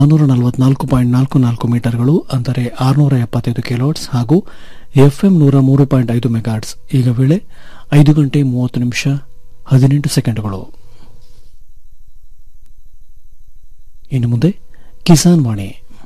ನಾನ್ನೂರ ನಲವತ್ನಾಲ್ಕು ಪಾಯಿಂಟ್ ನಾಲ್ಕು ನಾಲ್ಕು ಮೀಟರ್ಗಳು ಅಂದರೆ ಆರುನೂರ ಎಪ್ಪತ್ತೈದು ಕಿಲೋಟ್ಸ್ ಹಾಗೂ ಎಫ್ಎಂ ನೂರ ಮೂರು ಪಾಯಿಂಟ್ ಐದು ಮೆಗಾಟ್ಸ್ ಈಗ ವೇಳೆ ಐದು ಗಂಟೆ ಮೂವತ್ತು ನಿಮಿಷ ಹದಿನೆಂಟು ಸೆಕೆಂಡ್ಗಳು ಇನ್ನು ಮುಂದೆ ಕಿಸಾನ್ ವಾಣಿ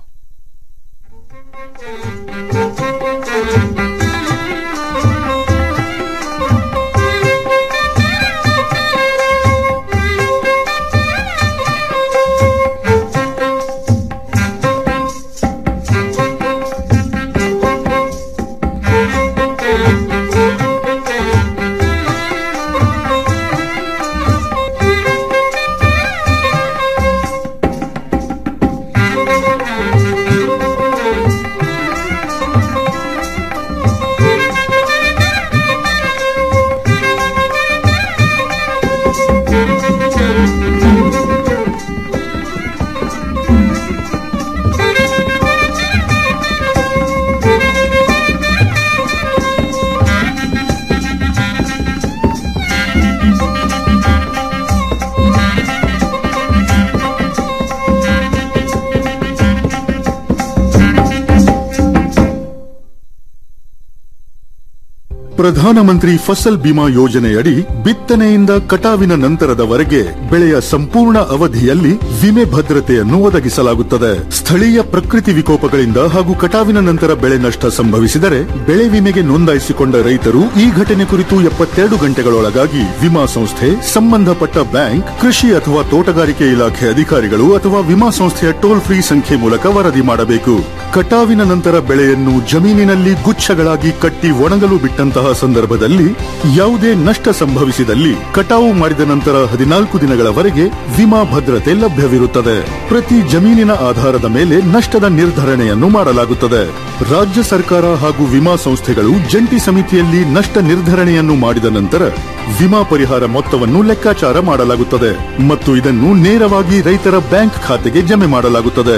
ಪ್ರಧಾನಮಂತ್ರಿ ಫಸಲ್ ಬಿಮಾ ಯೋಜನೆಯಡಿ ಬಿತ್ತನೆಯಿಂದ ಕಟಾವಿನ ನಂತರದವರೆಗೆ ಬೆಳೆಯ ಸಂಪೂರ್ಣ ಅವಧಿಯಲ್ಲಿ ವಿಮೆ ಭದ್ರತೆಯನ್ನು ಒದಗಿಸಲಾಗುತ್ತದೆ ಸ್ಥಳೀಯ ಪ್ರಕೃತಿ ವಿಕೋಪಗಳಿಂದ ಹಾಗೂ ಕಟಾವಿನ ನಂತರ ಬೆಳೆ ನಷ್ಟ ಸಂಭವಿಸಿದರೆ ಬೆಳೆ ವಿಮೆಗೆ ನೋಂದಾಯಿಸಿಕೊಂಡ ರೈತರು ಈ ಘಟನೆ ಕುರಿತು ಎಪ್ಪತ್ತೆರಡು ಗಂಟೆಗಳೊಳಗಾಗಿ ವಿಮಾ ಸಂಸ್ಥೆ ಸಂಬಂಧಪಟ್ಟ ಬ್ಯಾಂಕ್ ಕೃಷಿ ಅಥವಾ ತೋಟಗಾರಿಕೆ ಇಲಾಖೆ ಅಧಿಕಾರಿಗಳು ಅಥವಾ ವಿಮಾ ಸಂಸ್ಥೆಯ ಟೋಲ್ ಫ್ರೀ ಸಂಖ್ಯೆ ಮೂಲಕ ವರದಿ ಮಾಡಬೇಕು ಕಟಾವಿನ ನಂತರ ಬೆಳೆಯನ್ನು ಜಮೀನಿನಲ್ಲಿ ಗುಚ್ಛಗಳಾಗಿ ಕಟ್ಟಿ ಒಣಗಲು ಬಿಟ್ಟಂತಹ ಸಂದರ್ಭದಲ್ಲಿ ಯಾವುದೇ ನಷ್ಟ ಸಂಭವಿಸಿದಲ್ಲಿ ಕಟಾವು ಮಾಡಿದ ನಂತರ ಹದಿನಾಲ್ಕು ದಿನಗಳವರೆಗೆ ವಿಮಾ ಭದ್ರತೆ ಲಭ್ಯವಿರುತ್ತದೆ ಪ್ರತಿ ಜಮೀನಿನ ಆಧಾರದ ಮೇಲೆ ನಷ್ಟದ ನಿರ್ಧರಣೆಯನ್ನು ಮಾಡಲಾಗುತ್ತದೆ ರಾಜ್ಯ ಸರ್ಕಾರ ಹಾಗೂ ವಿಮಾ ಸಂಸ್ಥೆಗಳು ಜಂಟಿ ಸಮಿತಿಯಲ್ಲಿ ನಷ್ಟ ನಿರ್ಧರಣೆಯನ್ನು ಮಾಡಿದ ನಂತರ ವಿಮಾ ಪರಿಹಾರ ಮೊತ್ತವನ್ನು ಲೆಕ್ಕಾಚಾರ ಮಾಡಲಾಗುತ್ತದೆ ಮತ್ತು ಇದನ್ನು ನೇರವಾಗಿ ರೈತರ ಬ್ಯಾಂಕ್ ಖಾತೆಗೆ ಜಮೆ ಮಾಡಲಾಗುತ್ತದೆ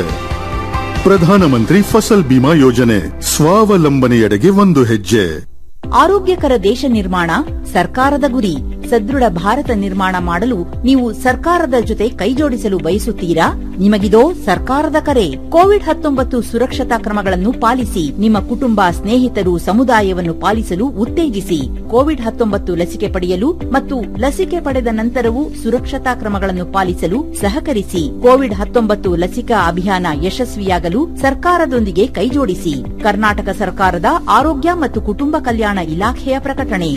ಪ್ರಧಾನಮಂತ್ರಿ ಫಸಲ್ ಬಿಮಾ ಯೋಜನೆ ಸ್ವಾವಲಂಬನೆಯೆಡೆಗೆ ಒಂದು ಹೆಜ್ಜೆ ಆರೋಗ್ಯಕರ ದೇಶ ನಿರ್ಮಾಣ ಸರ್ಕಾರದ ಗುರಿ ಸದೃಢ ಭಾರತ ನಿರ್ಮಾಣ ಮಾಡಲು ನೀವು ಸರ್ಕಾರದ ಜೊತೆ ಕೈಜೋಡಿಸಲು ಬಯಸುತ್ತೀರಾ ನಿಮಗಿದೋ ಸರ್ಕಾರದ ಕರೆ ಕೋವಿಡ್ ಹತ್ತೊಂಬತ್ತು ಸುರಕ್ಷತಾ ಕ್ರಮಗಳನ್ನು ಪಾಲಿಸಿ ನಿಮ್ಮ ಕುಟುಂಬ ಸ್ನೇಹಿತರು ಸಮುದಾಯವನ್ನು ಪಾಲಿಸಲು ಉತ್ತೇಜಿಸಿ ಕೋವಿಡ್ ಹತ್ತೊಂಬತ್ತು ಲಸಿಕೆ ಪಡೆಯಲು ಮತ್ತು ಲಸಿಕೆ ಪಡೆದ ನಂತರವೂ ಸುರಕ್ಷತಾ ಕ್ರಮಗಳನ್ನು ಪಾಲಿಸಲು ಸಹಕರಿಸಿ ಕೋವಿಡ್ ಹತ್ತೊಂಬತ್ತು ಲಸಿಕಾ ಅಭಿಯಾನ ಯಶಸ್ವಿಯಾಗಲು ಸರ್ಕಾರದೊಂದಿಗೆ ಕೈಜೋಡಿಸಿ ಕರ್ನಾಟಕ ಸರ್ಕಾರದ ಆರೋಗ್ಯ ಮತ್ತು ಕುಟುಂಬ ಕಲ್ಯಾಣ ಇಲಾಖೆಯ ಪ್ರಕಟಣೆ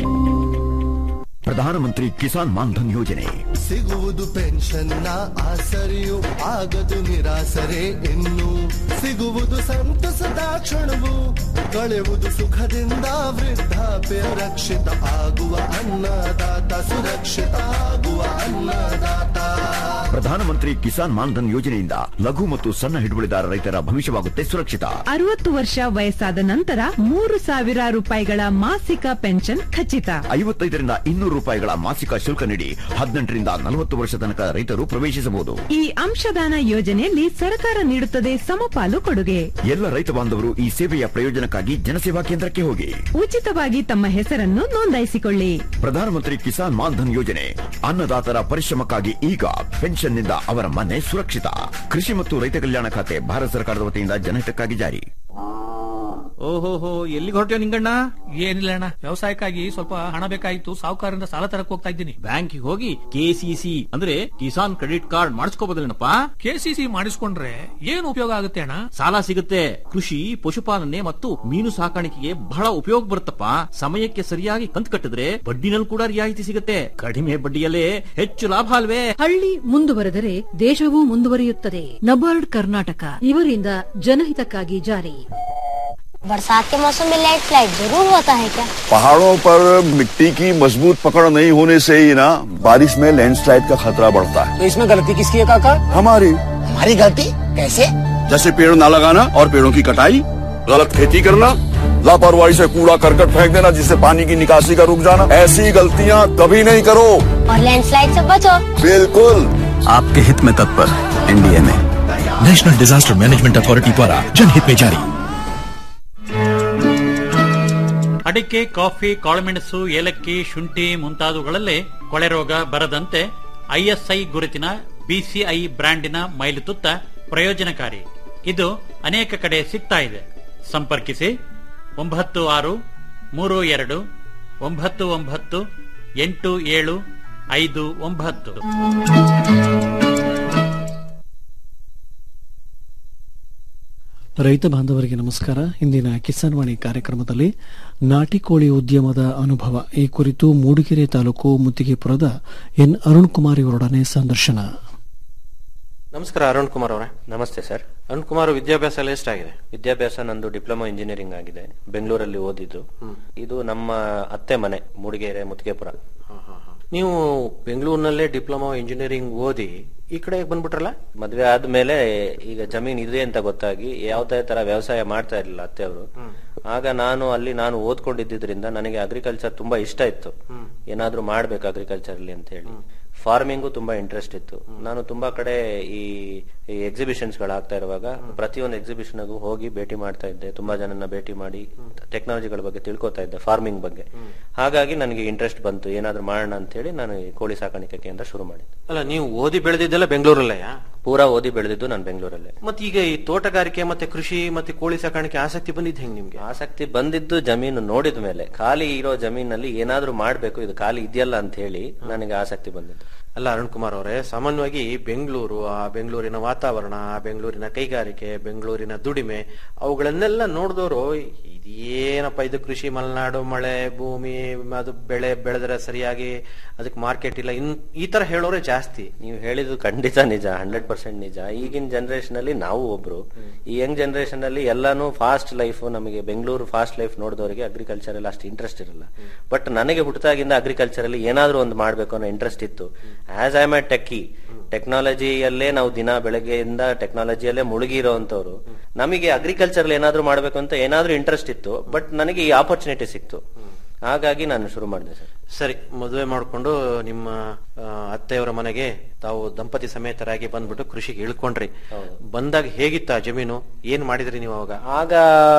ಪ್ರಧಾನಮಂತ್ರಿ ಕಿಸಾನ್ ಮಾನ್ಧನ್ ಯೋಜನೆ ಸಿಗುವುದು ಪೆನ್ಷನ್ನ ಆಸರೆಯು ಆಗದು ನಿರಾಸರೆ ಇನ್ನು ಸಿಗುವುದು ಸಂತಸದ ಕ್ಷಣವು ಕಳೆಯುವುದು ಸುಖದಿಂದ ವೃದ್ಧಾಪ್ಯ ರಕ್ಷಿತ ಆಗುವ ಅನ್ನದಾತ ಸುರಕ್ಷಿತ ಆಗುವ ಅನ್ನದಾತ ಪ್ರಧಾನಮಂತ್ರಿ ಕಿಸಾನ್ ಮಾನ್ಧನ್ ಯೋಜನೆಯಿಂದ ಲಘು ಮತ್ತು ಸಣ್ಣ ಹಿಡುವಳಿದಾರ ರೈತರ ಭವಿಷ್ಯವಾಗುತ್ತೆ ಸುರಕ್ಷಿತ ಅರವತ್ತು ವರ್ಷ ವಯಸ್ಸಾದ ನಂತರ ಮೂರು ಸಾವಿರ ರೂಪಾಯಿಗಳ ಮಾಸಿಕ ಪೆನ್ಷನ್ ಖಚಿತ ಐವತ್ತೈದರಿಂದ ಇನ್ನೂರು ರೂಪಾಯಿಗಳ ಮಾಸಿಕ ಶುಲ್ಕ ನೀಡಿ ಹದಿನೆಂಟರಿಂದ ನಲವತ್ತು ವರ್ಷ ತನಕ ರೈತರು ಪ್ರವೇಶಿಸಬಹುದು ಈ ಅಂಶದಾನ ಯೋಜನೆಯಲ್ಲಿ ಸರ್ಕಾರ ನೀಡುತ್ತದೆ ಸಮಪಾಲು ಕೊಡುಗೆ ಎಲ್ಲ ರೈತ ಬಾಂಧವರು ಈ ಸೇವೆಯ ಪ್ರಯೋಜನಕ್ಕಾಗಿ ಜನಸೇವಾ ಕೇಂದ್ರಕ್ಕೆ ಹೋಗಿ ಉಚಿತವಾಗಿ ತಮ್ಮ ಹೆಸರನ್ನು ನೋಂದಾಯಿಸಿಕೊಳ್ಳಿ ಪ್ರಧಾನಮಂತ್ರಿ ಕಿಸಾನ್ ಮಾನ್ಧನ್ ಯೋಜನೆ ಅನ್ನದಾತರ ಪರಿಶ್ರಮಕ್ಕಾಗಿ ಈಗ ಪೆನ್ಷನ್ನಿಂದ ಅವರ ಮನೆ ಸುರಕ್ಷಿತ ಕೃಷಿ ಮತ್ತು ರೈತ ಕಲ್ಯಾಣ ಖಾತೆ ಭಾರತ ಸರ್ಕಾರದ ವತಿಯಿಂದ ಜನಹಿತಕ್ಕಾಗಿ ಜಾರಿ ಓಹೋಹೋ ಎಲ್ಲಿಗೆ ಹೊರಟ್ಯೋ ನಿಂಗಣ್ಣ ಏನಿಲ್ಲ ಅಣ್ಣ ವ್ಯವಸಾಯಕ್ಕಾಗಿ ಸ್ವಲ್ಪ ಹಣ ಬೇಕಾಗಿತ್ತು ಸಾಹುಕಾರರಿಂದ ಸಾಲ ತರಕ್ ಹೋಗ್ತಾ ಇದ್ದೀನಿ ಬ್ಯಾಂಕಿಗೆ ಹೋಗಿ ಕೆಸಿಸಿ ಅಂದ್ರೆ ಕಿಸಾನ್ ಕ್ರೆಡಿಟ್ ಕಾರ್ಡ್ ಮಾಡಿಸ್ಕೋಬೋದಲ್ಲೇನಪ್ಪ ಕೆಸಿಸಿ ಮಾಡಿಸ್ಕೊಂಡ್ರೆ ಏನು ಉಪಯೋಗ ಆಗುತ್ತೆ ಅಣ್ಣ ಸಾಲ ಸಿಗುತ್ತೆ ಕೃಷಿ ಪಶುಪಾಲನೆ ಮತ್ತು ಮೀನು ಸಾಕಾಣಿಕೆಗೆ ಬಹಳ ಉಪಯೋಗ ಬರುತ್ತಪ್ಪ ಸಮಯಕ್ಕೆ ಸರಿಯಾಗಿ ಕಂತು ಕಟ್ಟಿದ್ರೆ ಬಡ್ಡಿನಲ್ಲಿ ಕೂಡ ರಿಯಾಯಿತಿ ಸಿಗುತ್ತೆ ಕಡಿಮೆ ಬಡ್ಡಿಯಲ್ಲೇ ಹೆಚ್ಚು ಲಾಭ ಅಲ್ವೇ ಹಳ್ಳಿ ಮುಂದುವರೆದರೆ ದೇಶವೂ ಮುಂದುವರಿಯುತ್ತದೆ ನಬಾರ್ಡ್ ಕರ್ನಾಟಕ ಇವರಿಂದ ಜನಹಿತಕ್ಕಾಗಿ ಜಾರಿ बरसात के मौसम में लाइट फ्लाइट जरूर होता है क्या पहाड़ों पर मिट्टी की मजबूत पकड़ नहीं होने से ही ना बारिश में लैंडस्लाइड का खतरा बढ़ता है तो इसमें गलती किसकी है काका हमारी हमारी गलती कैसे जैसे पेड़ ना लगाना और पेड़ों की कटाई गलत खेती करना लापरवाही से कूड़ा करकट फेंक देना जिससे पानी की निकासी का रुक जाना ऐसी गलतियाँ कभी नहीं करो और लैंडस्लाइड से बचो बिल्कुल आपके हित में तत्पर एनडीए में नेशनल डिजास्टर मैनेजमेंट अथॉरिटी द्वारा जनहित में जारी ಅಡಿಕೆ ಕಾಫಿ ಕಾಳುಮೆಣಸು ಏಲಕ್ಕಿ ಶುಂಠಿ ಮುಂತಾದವುಗಳಲ್ಲೇ ಕೊಳೆ ರೋಗ ಬರದಂತೆ ಐಎಸ್ಐ ಗುರುತಿನ ಬಿಸಿಐ ಬ್ರ್ಯಾಂಡಿನ ಮೈಲುತುತ್ತ ಪ್ರಯೋಜನಕಾರಿ ಇದು ಅನೇಕ ಕಡೆ ಸಿಗ್ತಾ ಇದೆ ಸಂಪರ್ಕಿಸಿ ಒಂಬತ್ತು ಆರು ಮೂರು ಎರಡು ಒಂಬತ್ತು ಒಂಬತ್ತು ಎಂಟು ಏಳು ಐದು ಒಂಬತ್ತು ರೈತ ಬಾಂಧವರಿಗೆ ನಮಸ್ಕಾರ ಇಂದಿನ ಕಿಸಾನ್ ವಾಣಿ ಕಾರ್ಯಕ್ರಮದಲ್ಲಿ ನಾಟಿ ಕೋಳಿ ಉದ್ಯಮದ ಅನುಭವ ಈ ಕುರಿತು ಮೂಡಿಗೆರೆ ತಾಲೂಕು ಮುತ್ತಿಗೆಪುರದ ಎನ್ ಅರುಣ್ ಕುಮಾರ್ ಇವರೊಡನೆ ಸಂದರ್ಶನ ನಮಸ್ಕಾರ ಅರುಣ್ ಕುಮಾರ್ ಅವರೇ ನಮಸ್ತೆ ಸರ್ ಅರುಣ್ ಕುಮಾರ್ ವಿದ್ಯಾಭ್ಯಾಸ ಎಲ್ಲ ಎಷ್ಟಾಗಿದೆ ವಿದ್ಯಾಭ್ಯಾಸ ನಂದು ಡಿಪ್ಲೊಮಾ ಇಂಜಿನಿಯರಿಂಗ್ ಆಗಿದೆ ಬೆಂಗಳೂರಲ್ಲಿ ಓದಿದ್ದು ಇದು ನಮ್ಮ ಅತ್ತೆ ಮನೆ ಮೂಡಿಗೆರೆ ಮುತ್ತಿಗೆಪುರ ನೀವು ಬೆಂಗಳೂರಿನಲ್ಲೇ ಡಿಪ್ಲೊಮಾ ಇಂಜಿನಿಯರಿಂಗ್ ಓದಿ ಈ ಕಡೆ ಬಂದ್ಬಿಟ್ರಲ್ಲ ಮದ್ವೆ ಆದ್ಮೇಲೆ ಈಗ ಜಮೀನ್ ಇದೆ ಅಂತ ಗೊತ್ತಾಗಿ ಯಾವುದೇ ತರ ವ್ಯವಸಾಯ ಮಾಡ್ತಾ ಇರಲಿಲ್ಲ ಅತ್ತೆಯವರು ಆಗ ನಾನು ಅಲ್ಲಿ ನಾನು ಓದ್ಕೊಂಡಿದ್ದರಿಂದ ನನಗೆ ಅಗ್ರಿಕಲ್ಚರ್ ತುಂಬಾ ಇಷ್ಟ ಇತ್ತು ಏನಾದ್ರೂ ಮಾಡ್ಬೇಕು ಅಗ್ರಿಕಲ್ಚರ್ ಅಲ್ಲಿ ಅಂತ ಹೇಳಿ ಫಾರ್ಮಿಂಗು ತುಂಬಾ ಇಂಟ್ರೆಸ್ಟ್ ಇತ್ತು ನಾನು ತುಂಬಾ ಕಡೆ ಈ ಎಕ್ಸಿಬಿಷನ್ಸ್ ಗಳಾಗ್ತಾ ಇರುವಾಗ ಪ್ರತಿಯೊಂದು ಎಕ್ಸಿಬಿಷನ್ ಹೋಗಿ ಭೇಟಿ ಮಾಡ್ತಾ ಇದ್ದೆ ತುಂಬಾ ಜನನ ಭೇಟಿ ಮಾಡಿ ಟೆಕ್ನಾಲಜಿಗಳ ಬಗ್ಗೆ ತಿಳ್ಕೊತಾ ಇದ್ದೆ ಫಾರ್ಮಿಂಗ್ ಬಗ್ಗೆ ಹಾಗಾಗಿ ನನಗೆ ಇಂಟ್ರೆಸ್ಟ್ ಬಂತು ಏನಾದ್ರೂ ಮಾಡೋಣ ಅಂತ ಹೇಳಿ ನಾನು ಈ ಕೋಳಿ ಸಾಕಾಣಿಕೆ ಕೇಂದ್ರ ಶುರು ಮಾಡಿದ್ದೆ ಅಲ್ಲ ನೀವು ಓದಿ ಬೆಳೆದಿದ್ದೆಲ್ಲ ಬೆಂಗಳೂರಲ್ಲೇ ಪೂರಾ ಓದಿ ಬೆಳೆದಿದ್ದು ನಾನು ಬೆಂಗಳೂರಲ್ಲೇ ಮತ್ತೆ ಈಗ ಈ ತೋಟಗಾರಿಕೆ ಮತ್ತೆ ಕೃಷಿ ಮತ್ತೆ ಕೋಳಿ ಸಾಕಾಣಿಕೆ ಆಸಕ್ತಿ ಬಂದಿದ್ದು ಹೆಂಗ್ ನಿಮ್ಗೆ ಆಸಕ್ತಿ ಬಂದಿದ್ದು ಜಮೀನು ನೋಡಿದ ಮೇಲೆ ಖಾಲಿ ಇರೋ ಜಮೀನಲ್ಲಿ ಏನಾದ್ರೂ ಮಾಡ್ಬೇಕು ಇದು ಖಾಲಿ ಇದೆಯಲ್ಲ ಅಂತ ಹೇಳಿ ನನಗೆ ಆಸಕ್ತಿ ಬಂದಿದ್ದು ಅಲ್ಲ ಅರುಣ್ ಕುಮಾರ್ ಅವರೇ ಸಾಮಾನ್ಯವಾಗಿ ಬೆಂಗಳೂರು ಆ ಬೆಂಗಳೂರಿನ ವಾತಾವರಣ ಆ ಬೆಂಗಳೂರಿನ ಕೈಗಾರಿಕೆ ಬೆಂಗಳೂರಿನ ದುಡಿಮೆ ಅವುಗಳನ್ನೆಲ್ಲ ನೋಡಿದವರು ಇದೇನಪ್ಪ ಇದು ಕೃಷಿ ಮಲೆನಾಡು ಮಳೆ ಭೂಮಿ ಅದು ಬೆಳೆ ಬೆಳೆದ್ರೆ ಸರಿಯಾಗಿ ಅದಕ್ಕೆ ಮಾರ್ಕೆಟ್ ಇಲ್ಲ ಇನ್ ಈ ತರ ಹೇಳೋರೆ ಜಾಸ್ತಿ ನೀವು ಹೇಳಿದ್ದು ಖಂಡಿತ ನಿಜ ಹಂಡ್ರೆಡ್ ಪರ್ಸೆಂಟ್ ನಿಜ ಈಗಿನ ಜನರೇಷನ್ ಅಲ್ಲಿ ನಾವು ಒಬ್ರು ಈ ಯಂಗ್ ಜನರೇಷನ್ ಅಲ್ಲಿ ಎಲ್ಲಾನು ಫಾಸ್ಟ್ ಲೈಫ್ ನಮಗೆ ಬೆಂಗಳೂರು ಫಾಸ್ಟ್ ಲೈಫ್ ನೋಡಿದವರಿಗೆ ಅಗ್ರಿಕಲ್ಚರ್ ಅಲ್ಲಿ ಅಷ್ಟು ಇಂಟ್ರೆಸ್ಟ್ ಇರಲ್ಲ ಬಟ್ ನನಗೆ ಹುಟ್ಟದಾಗಿಂದ ಅಗ್ರಿಕಲ್ಚರ್ ಅಲ್ಲಿ ಏನಾದ್ರೂ ಒಂದು ಮಾಡ್ಬೇಕು ಅನ್ನೋ ಇಂಟ್ರೆಸ್ಟ್ ಇತ್ತು ಆಸ್ ಐ ಎ ಟೆಕ್ಕಿ ಟೆಕ್ನಾಲಜಿಯಲ್ಲೇ ನಾವು ದಿನ ಬೆಳಗ್ಗೆಯಿಂದ ಟೆಕ್ನಾಲಜಿಯಲ್ಲೇ ಮುಳುಗಿರೋಂಥವ್ರು ನಮಗೆ ಅಗ್ರಿಕಲ್ಚರ್ ಏನಾದ್ರೂ ಮಾಡ್ಬೇಕು ಅಂತ ಏನಾದ್ರೂ ಇಂಟ್ರೆಸ್ಟ್ ಇತ್ತು ಬಟ್ ನನಗೆ ಈ ಆಪರ್ಚುನಿಟಿ ಸಿಕ್ತು ಹಾಗಾಗಿ ನಾನು ಶುರು ಮಾಡಿದೆ ಸರ್ ಸರಿ ಮದುವೆ ಮಾಡಿಕೊಂಡು ನಿಮ್ಮ ಆ, ಅತ್ತೆಯವರ ಮನೆಗೆ ತಾವು ದಂಪತಿ ಸಮೇತರಾಗಿ ಬಂದ್ಬಿಟ್ಟು ಕೃಷಿಗೆ ಇಳ್ಕೊಂಡ್ರಿ ಬಂದಾಗ ಹೇಗಿತ್ತ ಜಮೀನು ಏನ್ ಮಾಡಿದ್ರಿ ನೀವು ಅವಾಗ ಆಗ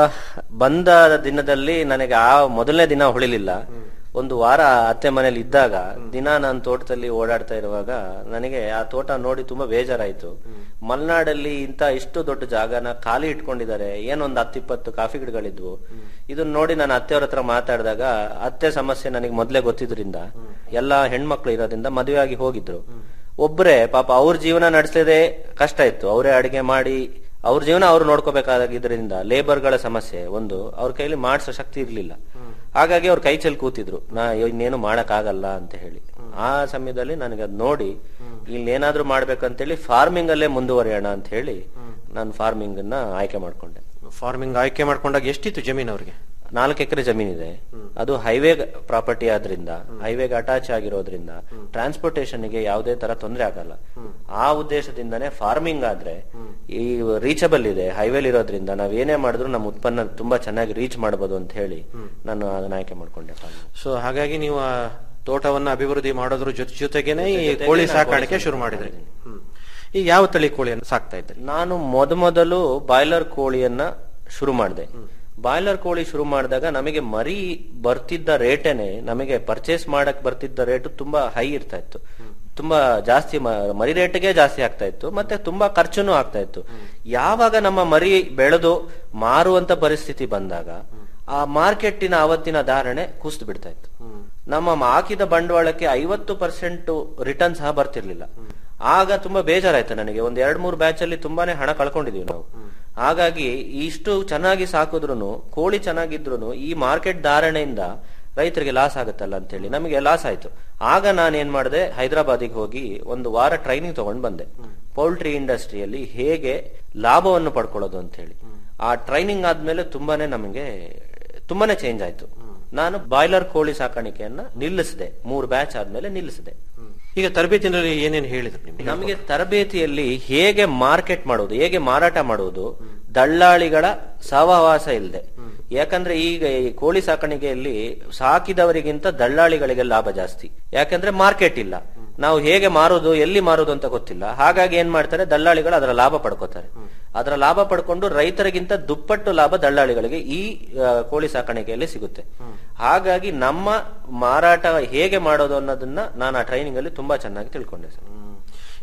ಬಂದ ದಿನದಲ್ಲಿ ನನಗೆ ಆ ಮೊದಲನೇ ದಿನ ಹೊಳಿಲಿಲ್ಲ ಒಂದು ವಾರ ಅತ್ತೆ ಮನೇಲಿ ಇದ್ದಾಗ ದಿನ ನಾನು ತೋಟದಲ್ಲಿ ಓಡಾಡ್ತಾ ಇರುವಾಗ ನನಗೆ ಆ ತೋಟ ನೋಡಿ ತುಂಬಾ ಬೇಜಾರಾಯ್ತು ಮಲೆನಾಡಲ್ಲಿ ಇಂತ ಇಷ್ಟು ದೊಡ್ಡ ಜಾಗನ ಖಾಲಿ ಇಟ್ಕೊಂಡಿದ್ದಾರೆ ಏನೊಂದು ಹತ್ತಿಪ್ಪತ್ತು ಕಾಫಿ ಗಿಡಗಳಿದ್ವು ಇದನ್ನ ನೋಡಿ ನಾನು ಅತ್ತೆಯವ್ರ ಹತ್ರ ಮಾತಾಡಿದಾಗ ಅತ್ತೆ ಸಮಸ್ಯೆ ನನಗೆ ಮೊದಲೇ ಗೊತ್ತಿದ್ರಿಂದ ಎಲ್ಲಾ ಹೆಣ್ಮಕ್ಳು ಇರೋದ್ರಿಂದ ಮದುವೆ ಆಗಿ ಹೋಗಿದ್ರು ಒಬ್ರೇ ಪಾಪ ಅವ್ರ ಜೀವನ ನಡೆಸದೆ ಕಷ್ಟ ಇತ್ತು ಅವರೇ ಅಡಿಗೆ ಮಾಡಿ ಅವ್ರ ಜೀವನ ಅವ್ರು ನೋಡ್ಕೋಬೇಕಾಗಿದ್ರಿಂದ ಲೇಬರ್ಗಳ ಸಮಸ್ಯೆ ಒಂದು ಅವ್ರ ಕೈಲಿ ಮಾಡಿಸೋ ಶಕ್ತಿ ಇರ್ಲಿಲ್ಲ ಹಾಗಾಗಿ ಅವ್ರ ಕೈ ಚೆಲ್ಲಿ ಕೂತಿದ್ರು ನಾ ಇನ್ನೇನು ಮಾಡಕ್ ಆಗಲ್ಲ ಅಂತ ಹೇಳಿ ಆ ಸಮಯದಲ್ಲಿ ನನಗೆ ಅದ್ ನೋಡಿ ಇಲ್ಲಿ ಏನಾದ್ರೂ ಮಾಡ್ಬೇಕಂತೇಳಿ ಫಾರ್ಮಿಂಗ್ ಅಲ್ಲೇ ಮುಂದುವರಿಯೋಣ ಅಂತ ಹೇಳಿ ನಾನು ಫಾರ್ಮಿಂಗ್ ಅನ್ನ ಆಯ್ಕೆ ಮಾಡ್ಕೊಂಡೆ ಫಾರ್ಮಿಂಗ್ ಆಯ್ಕೆ ಮಾಡ್ಕೊಂಡಾಗ ಎಷ್ಟಿತ್ತು ಜಮೀನು ಅವ್ರಿಗೆ ನಾಲ್ಕು ಎಕರೆ ಜಮೀನಿದೆ ಅದು ಹೈವೇ ಪ್ರಾಪರ್ಟಿ ಆದ್ರಿಂದ ಹೈವೇಗೆ ಅಟ್ಯಾಚ್ ಆಗಿರೋದ್ರಿಂದ ಟ್ರಾನ್ಸ್ಪೋರ್ಟೇಷನ್ ಗೆ ಯಾವುದೇ ತರ ತೊಂದರೆ ಆಗಲ್ಲ ಆ ಉದ್ದೇಶದಿಂದನೇ ಫಾರ್ಮಿಂಗ್ ಆದ್ರೆ ಈ ರೀಚಬಲ್ ಇದೆ ಹೈವೇಲಿ ಇರೋದ್ರಿಂದ ನಾವ್ ಏನೇ ಮಾಡಿದ್ರು ನಮ್ಮ ಉತ್ಪನ್ನ ತುಂಬಾ ಚೆನ್ನಾಗಿ ರೀಚ್ ಮಾಡಬಹುದು ಅಂತ ಹೇಳಿ ನಾನು ಅದನ್ನ ಆಯ್ಕೆ ಮಾಡ್ಕೊಂಡೆ farming. ಸೊ ಹಾಗಾಗಿ ನೀವು ಆ ತೋಟವನ್ನ ಅಭಿವೃದ್ಧಿ ಮಾಡೋದ್ರ ಜೊತೆ ಜೊತೆಗೇನೆ ಈ ಜೊತೆಗೆ ಕೋಳಿ ನಾನು ಸಾಕಾಣಿಕೆ ಕೋಳಿ ಶುರು ಮಾಡಿದ್ರಿ ಹ್ಮ್. ಈಗ ಯಾವ ತಳಿ ಕೋಳಿಯನ್ನು ಸಾಕ್ತಾ ಇದ್ರಿ ನಾನು ಮೊದಮೊದಲು ಬಾಯ್ಲರ್ ಕೋಳಿಯನ್ನ ಶುರು ಮಾಡಿದೆ ಬಾಯ್ಲರ್ ಕೋಳಿ ಶುರು ಮಾಡಿದಾಗ ನಮಗೆ ಮರಿ ಬರ್ತಿದ್ದ ರೇಟೇನೆ ನಮಗೆ ಪರ್ಚೇಸ್ ಮಾಡಕ್ ಬರ್ತಿದ್ದ ರೇಟ್ ತುಂಬಾ ಹೈ ಇರ್ತಾ ಇತ್ತು ತುಂಬಾ ಜಾಸ್ತಿ ಮ- ಮರಿ ರೇಟ್ಗೆ ಜಾಸ್ತಿ ಆಗ್ತಾ ಇತ್ತು ಮತ್ತೆ ತುಂಬಾ ಖರ್ಚುನು ಆಗ್ತಾ ಇತ್ತು ಯಾವಾಗ ನಮ್ಮ ಮರಿ ಬೆಳೆದು ಮಾರುವಂತ ಪರಿಸ್ಥಿತಿ ಬಂದಾಗ ಆ ಮಾರ್ಕೆಟಿನ ಅವತ್ತಿನ ಧಾರಣೆ ಕುಸಿದು ಬಿಡ್ತಾ ಇತ್ತು ನಮ್ಮ ಹಾಕಿದ ಬಂಡವಾಳಕ್ಕೆ ಐವತ್ತು ಪರ್ಸೆಂಟ್ ರಿಟರ್ನ್ ಸಹ ಬರ್ತಿರ್ಲಿಲ್ಲ ಆಗ ತುಂಬಾ ಬೇಜಾರಾಯ್ತು ನನಗೆ ಒಂದ್ ಎರಡ್ ಮೂರು ಬ್ಯಾಚ್ ಅಲ್ಲಿ ತುಂಬಾನೇ ಹಣ ಕಳ್ಕೊಂಡಿದೀವಿ ನಾವು ಹಾಗಾಗಿ ಇಷ್ಟು ಚೆನ್ನಾಗಿ ಸಾಕಿದ್ರು ಕೋಳಿ ಚೆನ್ನಾಗಿದ್ರು ಈ ಮಾರ್ಕೆಟ್ ಧಾರಣೆಯಿಂದ ರೈತರಿಗೆ ಲಾಸ್ ಆಗುತ್ತಲ್ಲ ಅಂತ ಹೇಳಿ ನಮಗೆ ಲಾಸ್ ಆಯ್ತು ಆಗ ನಾನು ಏನ್ ಮಾಡಿದೆ ಹೈದರಾಬಾದಿಗೆ ಹೋಗಿ ಒಂದು ವಾರ ಟ್ರೈನಿಂಗ್ ತಗೊಂಡ್ ಬಂದೆ ಪೌಲ್ಟ್ರಿ ಇಂಡಸ್ಟ್ರಿಯಲ್ಲಿ ಹೇಗೆ ಲಾಭವನ್ನು ಪಡ್ಕೊಳ್ಳೋದು ಅಂತ ಹೇಳಿ ಆ ಟ್ರೈನಿಂಗ್ ಆದ್ಮೇಲೆ ತುಂಬಾನೇ ನಮಗೆ ತುಂಬಾನೇ ಚೇಂಜ್ ಆಯ್ತು ನಾನು ಬಾಯ್ಲರ್ ಕೋಳಿ ಸಾಕಾಣಿಕೆಯನ್ನ ನಿಲ್ಲಿಸಿದೆ ಮೂರು ಬ್ಯಾಚ್ ಆದ್ಮೇಲೆ ನಿಲ್ಲಿಸಿದೆ ಈಗ ತರಬೇತಿನಲ್ಲಿ ಏನೇನು ಹೇಳಿದ್ರು ನಿಮ್ಗೆ ನಮಗೆ ತರಬೇತಿಯಲ್ಲಿ ಹೇಗೆ ಮಾರ್ಕೆಟ್ ಮಾಡುವುದು ಹೇಗೆ ಮಾರಾಟ ಮಾಡುವುದು ದಳ್ಳಾಳಿಗಳ ಸಹವಾಸ ಇಲ್ಲದೆ ಯಾಕಂದ್ರೆ ಈಗ ಈ ಕೋಳಿ ಸಾಕಾಣಿಕೆಯಲ್ಲಿ ಸಾಕಿದವರಿಗಿಂತ ದಳ್ಳಾಳಿಗಳಿಗೆ ಲಾಭ ಜಾಸ್ತಿ ಯಾಕಂದ್ರೆ ಮಾರ್ಕೆಟ್ ಇಲ್ಲ ನಾವು ಹೇಗೆ ಮಾರೋದು ಎಲ್ಲಿ ಮಾರೋದು ಅಂತ ಗೊತ್ತಿಲ್ಲ ಹಾಗಾಗಿ ಏನ್ ಮಾಡ್ತಾರೆ ದಳ್ಳಾಳಿಗಳು ಅದರ ಲಾಭ ಪಡ್ಕೋತಾರೆ ಅದರ ಲಾಭ ಪಡ್ಕೊಂಡು ರೈತರಿಗಿಂತ ದುಪ್ಪಟ್ಟು ಲಾಭ ದಳ್ಳಾಳಿಗಳಿಗೆ ಈ ಆ, ಕೋಳಿ ಸಾಕಾಣಿಕೆಯಲ್ಲಿ ಸಿಗುತ್ತೆ ಹಾಗಾಗಿ ನಮ್ಮ ಮಾರಾಟ ಹೇಗೆ ಮಾಡೋದು ಅನ್ನೋದನ್ನ ನಾನು ಆ ಟ್ರೈನಿಂಗ್ ಅಲ್ಲಿ ತುಂಬಾ ಚೆನ್ನಾಗಿ ತಿಳ್ಕೊಂಡೆ ಸರ್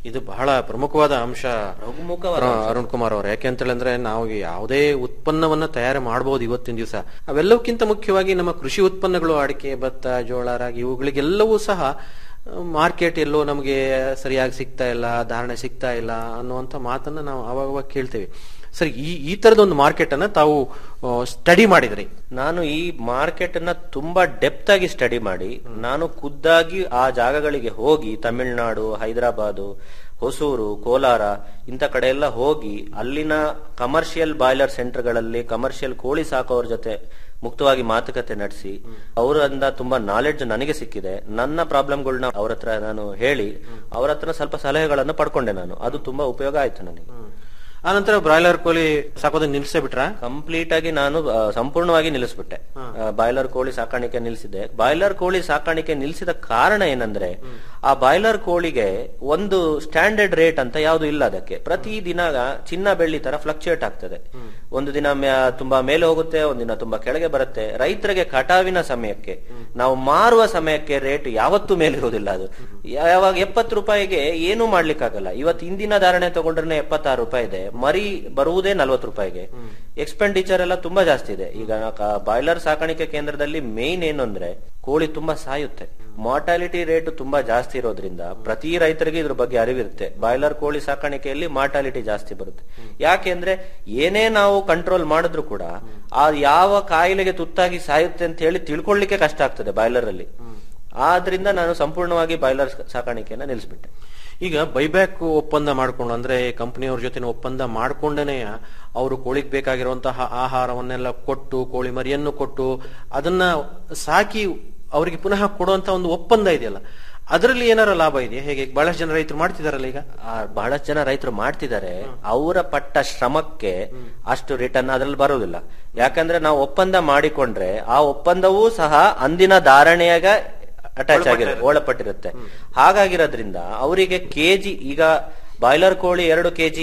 ಇದು ಬಹಳ ಪ್ರಮುಖವಾದ ಅಂಶ ಪ್ರಮುಖವಾದ ಅರುಣ್- ಅಂಶ. ಅರುಣ್ ಕುಮಾರ್ ಅವರು ಯಾಕೆಂತೇಳಿದ್ರೆ ನಾವು ಯಾವುದೇ ಉತ್ಪನ್ನವನ್ನ ತಯಾರು ಮಾಡಬಹುದು ಇವತ್ತಿನ ದಿವಸ ಅವೆಲ್ಲಕ್ಕಿಂತ ಮುಖ್ಯವಾಗಿ ನಮ್ಮ ಕೃಷಿ ಉತ್ಪನ್ನಗಳು ಅಡಿಕೆ ಭತ್ತ ಜೋಳ ರಾಗಿ ಇವುಗಳಿಗೆಲ್ಲವೂ ಸಹ ಮಾರ್ಕೆಟ್ ಎಲ್ಲೋ ನಮಗೆ ಸರಿಯಾಗಿ ಸಿಗ್ತಾ ಇಲ್ಲ ಧಾರಣೆ ಸಿಗ್ತಾ ಇಲ್ಲ ಅನ್ನುವಂತ ಮಾತನ್ನ ನಾವು ಅವಾಗ ಕೇಳ್ತೇವೆ ಸರಿ ಈ ಈ ತರದ ಒಂದು ಮಾರ್ಕೆಟ್ ಅನ್ನ ತಾವು ಸ್ಟಡಿ ಮಾಡಿದ್ರಿ ನಾನು ಈ ಮಾರ್ಕೆಟ್ ಅನ್ನ ತುಂಬಾ ಡೆಪ್ತ್ ಆಗಿ ಸ್ಟಡಿ ಮಾಡಿ ನಾನು ಖುದ್ದಾಗಿ ಆ ಜಾಗಗಳಿಗೆ ಹೋಗಿ ತಮಿಳುನಾಡು ಹೈದರಾಬಾದು ಹೊಸೂರು ಕೋಲಾರ ಇಂಥ ಕಡೆ ಎಲ್ಲ ಹೋಗಿ ಅಲ್ಲಿನ ಕಮರ್ಷಿಯಲ್ ಬಾಯ್ಲರ್ ಸೆಂಟರ್ಗಳಲ್ಲಿ ಕಮರ್ಷಿಯಲ್ ಕೋಳಿ ಸಾಕೋರ ಜೊತೆ ಮುಕ್ತವಾಗಿ ಮಾತುಕತೆ ನಡೆಸಿ ಅವರಿಂದ ತುಂಬಾ ನಾಲೆಡ್ಜ್ ನನಗೆ ಸಿಕ್ಕಿದೆ ನನ್ನ ಪ್ರಾಬ್ಲಮ್ಗಳನ್ನ ಅವ್ರ ಹತ್ರ ನಾನು ಹೇಳಿ ಅವ್ರ ಹತ್ರ ಸ್ವಲ್ಪ ಸಲಹೆಗಳನ್ನು ಪಡ್ಕೊಂಡೆ ನಾನು ಅದು ತುಂಬಾ ಉಪಯೋಗ ಆಯ್ತು ನನಗೆ ಆನಂತರ ಬ್ರಾಯ್ಲರ್ ಕೋಳಿ ಸಾಕೋದನ್ನ ನಿಲ್ಸೇ ಬಿಟ್ರ ಕಂಪ್ಲೀಟ್ ಆಗಿ ನಾನು ಆ, ಸಂಪೂರ್ಣವಾಗಿ ನಿಲ್ಲಿಸ್ಬಿಟ್ಟೆ ಬಾಯ್ಲರ್ ಕೋಳಿ ಸಾಕಾಣಿಕೆ ನಿಲ್ಲಿಸಿದೆ ಬಾಯ್ಲರ್ ಕೋಳಿ ಸಾಕಾಣಿಕೆ ನಿಲ್ಲಿಸಿದ ಕಾರಣ ಏನಂದ್ರೆ ಆ ಬಾಯ್ಲರ್ ಕೋಳಿಗೆ ಒಂದು ಸ್ಟ್ಯಾಂಡರ್ಡ್ ರೇಟ್ ಅಂತ ಯಾವುದು ಇಲ್ಲ ಅದಕ್ಕೆ ಪ್ರತಿ ದಿನ ಚಿನ್ನ ಬೆಳ್ಳಿ ತರ ಫ್ಲಕ್ಚುಯೇಟ್ ಆಗ್ತದೆ ಒಂದು ದಿನ ಮ್ಯಾ- ತುಂಬಾ ಮೇಲೆ ಹೋಗುತ್ತೆ ಒಂದಿನ ತುಂಬಾ ಕೆಳಗೆ ಬರುತ್ತೆ ರೈತರಿಗೆ ಕಟಾವಿನ ಸಮಯಕ್ಕೆ ನಾವು ಮಾರುವ ಸಮಯಕ್ಕೆ ರೇಟ್ ಯಾವತ್ತೂ ಮೇಲಿರುವುದಿಲ್ಲ ಅದು ಯಾವಾಗ ಎಪ್ಪತ್ತು ರೂಪಾಯಿಗೆ ಏನೂ ಮಾಡ್ಲಿಕ್ಕಾಗಲ್ಲ ಇವತ್ತು ಇಂದಿನ ಧಾರಣೆ ತಗೊಂಡ್ರೆ ಎಪ್ಪತ್ತಾರು ರೂಪಾಯಿ ಇದೆ ಮರಿ ಬರುವುದೇ ನಲ್ವತ್ತು ರೂಪಾಯಿಗೆ ಎಕ್ಸ್ಪೆಂಡಿಚರ್ ಎಲ್ಲ ತುಂಬಾ ಜಾಸ್ತಿ ಇದೆ ಈಗ ಬಾಯ್ಲರ್ ಸಾಕಾಣಿಕೆ ಕೇಂದ್ರದಲ್ಲಿ ಮೇನ್ ಏನು ಅಂದ್ರೆ ಕೋಳಿ ತುಂಬಾ ಸಾಯುತ್ತೆ ಮಾರ್ಟಾಲಿಟಿ ರೇಟ್ ತುಂಬಾ ಜಾಸ್ತಿ ಇರೋದ್ರಿಂದ ಪ್ರತಿ ರೈತರಿಗೆ ಇದ್ರ ಬಗ್ಗೆ ಅರಿವಿರುತ್ತೆ ಬಾಯ್ಲರ್ ಕೋಳಿ ಸಾಕಾಣಿಕೆಯಲ್ಲಿ ಮಾರ್ಟಾಲಿಟಿ ಜಾಸ್ತಿ ಬರುತ್ತೆ ಯಾಕೆಂದ್ರೆ ಏನೇ ನಾವು ಕಂಟ್ರೋಲ್ ಮಾಡಿದ್ರು ಕೂಡ ಆ ಯಾವ ಕಾಯಿಲೆಗೆ ತುತ್ತಾಗಿ ಸಾಯುತ್ತೆ ಅಂತ ಹೇಳಿ ತಿಳ್ಕೊಳ್ಳಿಕ್ಕೆ ಕಷ್ಟ ಆಗ್ತದೆ ಬಾಯ್ಲರ್ ಅಲ್ಲಿ ಆದ್ರಿಂದ ನಾನು ಸಂಪೂರ್ಣವಾಗಿ ಬಾಯ್ಲರ್ ಸಾಕಾಣಿಕೆಯನ್ನ ನಿಲ್ಲಿಸ್ಬಿಟ್ಟೆ ಈಗ ಬೈಬ್ಯಾಕ್ ಒಪ್ಪಂದ ಮಾಡ್ಕೊಂಡು ಅಂದ್ರೆ ಕಂಪನಿಯವ್ರ ಜೊತೆ ಒಪ್ಪಂದ ಮಾಡ್ಕೊಂಡೇನೆ ಅವರು ಕೋಳಿಗೆ ಬೇಕಾಗಿರುವಂತಹ ಆಹಾರವನ್ನೆಲ್ಲ ಕೊಟ್ಟು ಕೋಳಿ ಮರಿಯನ್ನು ಕೊಟ್ಟು ಅದನ್ನ ಸಾಕಿ ಅವರಿಗೆ ಪುನಃ ಕೊಡುವಂತ ಒಂದು ಒಪ್ಪಂದ ಇದೆಯಲ್ಲ ಅದರಲ್ಲಿ ಏನಾರ ಲಾಭ ಇದೆಯಾ ಹೇಗೆ ಬಹಳಷ್ಟು ಜನ ರೈತರು ಮಾಡ್ತಿದಾರಲ್ಲ ಈಗ ಆ, ಬಹಳಷ್ಟು ಜನ ರೈತರು ಮಾಡ್ತಿದ್ದಾರೆ ಅವರ ಪಟ್ಟ ಶ್ರಮಕ್ಕೆ ಅಷ್ಟು ರಿಟರ್ನ್ ಅದ್ರಲ್ಲಿ ಬರುವುದಿಲ್ಲ ಯಾಕಂದ್ರೆ ನಾವು ಒಪ್ಪಂದ ಮಾಡಿಕೊಂಡ್ರೆ ಆ ಒಪ್ಪಂದವೂ ಸಹ ಅಂದಿನ ಧಾರಣೆಯಾಗ ಅಟ್ಯಾಚ್ ಆಗಿರುತ್ತೆ ಒಳಪಟ್ಟಿರುತ್ತೆ ಹಾಗಾಗಿರೋದ್ರಿಂದ ಅವರಿಗೆ ಕೆಜಿ ಈಗ ಬಾಯ್ಲರ್ ಕೋಳಿ ಎರಡು ಕೆಜಿ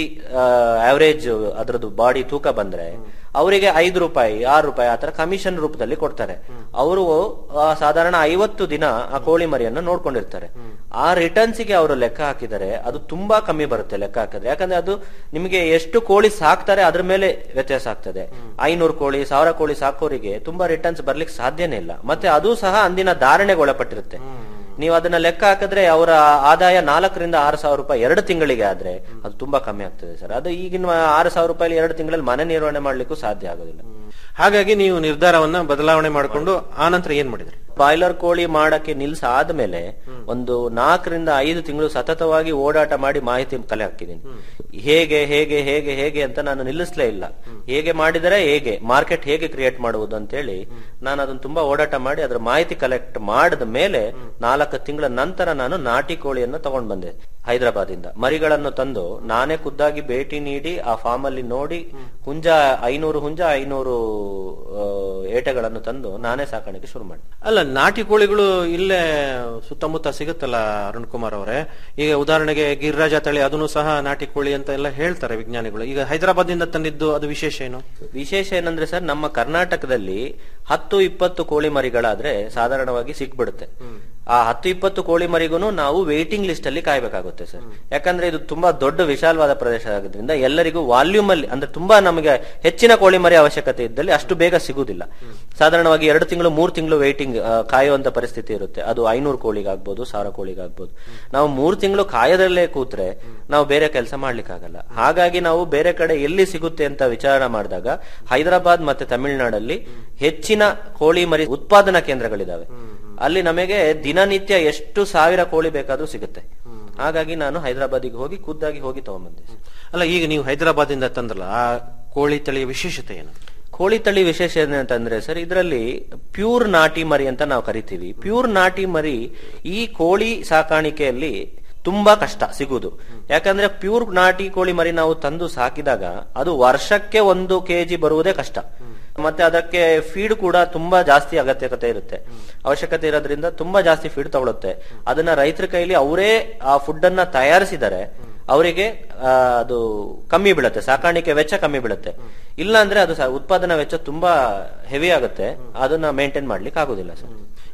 ಆವರೇಜ್ ಅದ್ರದ್ದು ಬಾಡಿ ತೂಕ ಬಂದ್ರೆ ಅವರಿಗೆ ಐದು ರೂಪಾಯಿ ಆರು ರೂಪಾಯಿ ಆತರ ಕಮಿಷನ್ ರೂಪದಲ್ಲಿ ಕೊಡ್ತಾರೆ ಅವರು ಸಾಧಾರಣ ಐವತ್ತು ದಿನ ಆ ಕೋಳಿ ಮರಿಯನ್ನು ನೋಡ್ಕೊಂಡಿರ್ತಾರೆ ಆ ರಿಟರ್ನ್ಸ್ ಗೆ ಅವರು ಲೆಕ್ಕ ಹಾಕಿದರೆ ಅದು ತುಂಬಾ ಕಮ್ಮಿ ಬರುತ್ತೆ ಲೆಕ್ಕ ಹಾಕಿದ್ರೆ ಯಾಕಂದ್ರೆ ಅದು ನಿಮಗೆ ಎಷ್ಟು ಕೋಳಿ ಸಾಕ್ತಾರೆ ಅದ್ರ ಮೇಲೆ ವ್ಯತ್ಯಾಸ ಆಗ್ತದೆ ಐನೂರು ಕೋಳಿ ಸಾವಿರ ಕೋಳಿ ಸಾಕೋರಿಗೆ ತುಂಬಾ ರಿಟರ್ನ್ಸ್ ಬರ್ಲಿಕ್ಕೆ ಸಾಧ್ಯನೇ ಇಲ್ಲ ಮತ್ತೆ ಅದು ಸಹ ಅಂದಿನ ಧಾರಣೆಗೆ ಒಳಪಟ್ಟಿರುತ್ತೆ ನೀವು ಅದನ್ನ ಲೆಕ್ಕ ಹಾಕಿದ್ರೆ ಅವರ ಆದಾಯ ನಾಲ್ಕರಿಂದ ಆರು ಸಾವಿರ ರೂಪಾಯಿ ಎರಡು ತಿಂಗಳಿಗೆ ಆದ್ರೆ ಅದು ತುಂಬಾ ಕಮ್ಮಿ ಆಗ್ತದೆ ಸರ್ ಅದು ಈಗಿನ ಆರು ಸಾವಿರ ರೂಪಾಯಿ ಎರಡು ತಿಂಗಳಲ್ಲಿ ಮನೆ ನಿರ್ವಹಣೆ ಮಾಡ್ಲಿಕ್ಕೂ ಸಾಧ್ಯ ಆಗೋದಿಲ್ಲ ಹಾಗಾಗಿ ನೀವು ನಿರ್ಧಾರವನ್ನ ಬದಲಾವಣೆ ಮಾಡಿಕೊಂಡು ಆನಂತರ ಏನ್ ಮಾಡಿದ್ರಿ ಬಾಯ್ಲರ್ ಕೋಳಿ ಮಾಡಕ್ಕೆ ನಿಲ್ಸ ಆದ್ಮೇಲೆ ಒಂದು ನಾಲ್ಕರಿಂದ ಐದು ತಿಂಗಳು ಸತತವಾಗಿ ಓಡಾಟ ಮಾಡಿ ಮಾಹಿತಿ ಕಲೆ ಹಾಕಿದ್ದೀನಿ ಹೇಗೆ ಹೇಗೆ ಹೇಗೆ ಹೇಗೆ ಅಂತ ನಾನು ನಿಲ್ಲಿಸ್ಲೇ ಇಲ್ಲ ಹೇಗೆ ಮಾಡಿದರೆ ಹೇಗೆ ಮಾರ್ಕೆಟ್ ಹೇಗೆ ಕ್ರಿಯೇಟ್ ಮಾಡುವುದು ಅಂತ ಹೇಳಿ ನಾನು ಅದನ್ನ ತುಂಬಾ ಓಡಾಟ ಮಾಡಿ ಅದರ ಮಾಹಿತಿ ಕಲೆಕ್ಟ್ ಮಾಡಿದ ಮೇಲೆ ನಾಲ್ಕು ತಿಂಗಳ ನಂತರ ನಾನು ನಾಟಿ ಕೋಳಿಯನ್ನು ತಗೊಂಡ್ ಬಂದೆ ಹೈದರಾಬಾದ್ ಇಂದ ಮರಿಗಳನ್ನು ತಂದು ನಾನೇ ಖುದ್ದಾಗಿ ಭೇಟಿ ನೀಡಿ ಆ ಫಾರ್ಮ್ ಅಲ್ಲಿ ನೋಡಿ ಹುಂಜ ಐನೂರು ಹುಂಜ ಐನೂರು ಆ, ಏಟೆಗಳನ್ನು ತಂದು ನಾನೇ ಸಾಕಾಣಿಕೆ ಶುರು ಮಾಡಿ ಅಲ್ಲ ನಾಟಿ ಕೋಳಿಗಳು ಇಲ್ಲೇ ಸುತ್ತಮುತ್ತ ಸಿಗುತ್ತಲ್ಲ ಅರುಣ್ ಕುಮಾರ್ ಅವರೇ ಈಗ ಉದಾಹರಣೆಗೆ ಗಿರಿರಾಜ ತಳಿ ಅದನ್ನು ಸಹ ನಾಟಿ ಕೋಳಿ ಅಂತ ಎಲ್ಲ ಹೇಳ್ತಾರೆ ವಿಜ್ಞಾನಿಗಳು ಈಗ ಹೈದರಾಬಾದ್ ಇಂದ ತಂದಿದ್ದು ಅದು ವಿಶೇಷ ಏನು ವಿಶೇಷ ಏನಂದ್ರೆ ಸರ್ ನಮ್ಮ ಕರ್ನಾಟಕದಲ್ಲಿ ಹತ್ತು ಇಪ್ಪತ್ತು ಕೋಳಿ ಮರಿಗಳಾದ್ರೆ ಸಾಧಾರಣವಾಗಿ ಸಿಕ್ಬಿಡುತ್ತೆ ಆ ಹತ್ತು ಇಪ್ಪತ್ತು ಕೋಳಿ ಮರಿಗೂ ನಾವು ವೇಟಿಂಗ್ ಲಿಸ್ಟ್ ಅಲ್ಲಿ ಕಾಯ್ಬೇಕಾಗುತ್ತೆ ಸರ್ ಯಾಕಂದ್ರೆ ಇದು ತುಂಬಾ ದೊಡ್ಡ ವಿಶಾಲವಾದ ಪ್ರದೇಶ ಆಗೋದ್ರಿಂದ ಎಲ್ಲರಿಗೂ ವಾಲ್ಯೂಮ್ ಅಲ್ಲಿ ಅಂದ್ರೆ ತುಂಬಾ ನಮಗೆ ಹೆಚ್ಚಿನ ಕೋಳಿ ಮರಿ ಅವಶ್ಯಕತೆ ಇದ್ದಲ್ಲಿ ಅಷ್ಟು ಬೇಗ ಸಿಗುದಿಲ್ಲ ಸಾಧಾರಣವಾಗಿ ಎರಡು ತಿಂಗಳು ಮೂರು ತಿಂಗಳು ವೇಟಿಂಗ್ ಕಾಯುವಂತ ಪರಿಸ್ಥಿತಿ ಇರುತ್ತೆ ಅದು ಐನೂರು ಕೋಳಿಗಾಗ್ಬೋದು ಸಾವಿರ ಕೋಳಿಗಾಗ್ಬೋದು ನಾವು ಮೂರು ತಿಂಗಳು ಕಾಯದಲ್ಲೇ ಕೂತ್ರೆ ನಾವು ಬೇರೆ ಕೆಲಸ ಮಾಡ್ಲಿಕ್ಕಾಗಲ್ಲ ಹಾಗಾಗಿ ನಾವು ಬೇರೆ ಕಡೆ ಎಲ್ಲಿ ಸಿಗುತ್ತೆ ಅಂತ ವಿಚಾರ ಮಾಡಿದಾಗ ಹೈದರಾಬಾದ್ ಮತ್ತೆ ತಮಿಳುನಾಡಲ್ಲಿ ಹೆಚ್ಚಿನ ಕೋಳಿ ಮರಿ ಉತ್ಪಾದನಾ ಕೇಂದ್ರಗಳಿದಾವೆ ಅಲ್ಲಿ ನಮಗೆ ದಿನನಿತ್ಯ ಎಷ್ಟು ಸಾವಿರ ಕೋಳಿ ಬೇಕಾದ್ರೂ ಸಿಗುತ್ತೆ ಹಾಗಾಗಿ ನಾನು ಹೈದರಾಬಾದಿಗೆ ಹೋಗಿ ಖುದ್ದಾಗಿ ಹೋಗಿ ತಗೊಂಡ್ಬಂದೆ ಅಲ್ಲ ಈಗ ನೀವು ಹೈದರಾಬಾದ್ ಇಂದ ತಂದ್ರಲ್ಲ ಆ ಕೋಳಿ ತಳಿಯ ವಿಶೇಷತೆ ಏನು ಕೋಳಿ ತಳಿ ವಿಶೇಷ ಏನಂತಂದ್ರೆ ಸರ್ ಇದರಲ್ಲಿ ಪ್ಯೂರ್ ನಾಟಿ ಮರಿ ಅಂತ ನಾವು ಕರಿತೀವಿ ಪ್ಯೂರ್ ನಾಟಿ ಮರಿ ಈ ಕೋಳಿ ಸಾಕಾಣಿಕೆಯಲ್ಲಿ ತುಂಬಾ ಕಷ್ಟ ಸಿಗುವುದು ಯಾಕಂದ್ರೆ ಪ್ಯೂರ್ ನಾಟಿ ಕೋಳಿ ಮರಿ ನಾವು ತಂದು ಸಾಕಿದಾಗ ಅದು ವರ್ಷಕ್ಕೆ ಒಂದು ಕೆಜಿ ಬರುವುದೇ ಕಷ್ಟ ಮತ್ತೆ ಅದಕ್ಕೆ ಫೀಡ್ ಕೂಡ ತುಂಬಾ ಜಾಸ್ತಿ ಅಗತ್ಯಕತೆ ಇರುತ್ತೆ ಅವಶ್ಯಕತೆ ಇರೋದ್ರಿಂದ ತುಂಬಾ ಜಾಸ್ತಿ ಫೀಡ್ ತಗೊಳುತ್ತೆ ಅದನ್ನ ರೈತರ ಕೈಲಿ ಅವರೇ ಆ ಫುಡ್ ಅನ್ನ ತಯಾರಿಸಿದರೆ ಅವರಿಗೆ ಆ, ಅದು ಕಮ್ಮಿ ಬೀಳುತ್ತೆ ಸಾಕಾಣಿಕೆ ವೆಚ್ಚ ಕಮ್ಮಿ ಬೀಳುತ್ತೆ ಇಲ್ಲ ಅಂದ್ರೆ ಅದು ಸ- ಉತ್ಪಾದನಾ ವೆಚ್ಚ ತುಂಬಾ ಹೆವಿ ಆಗುತ್ತೆ ಅದನ್ನ ಮೇಂಟೈನ್ ಮಾಡ್ಲಿಕ್ಕೆ ಆಗುದಿಲ್ಲ ಸರ್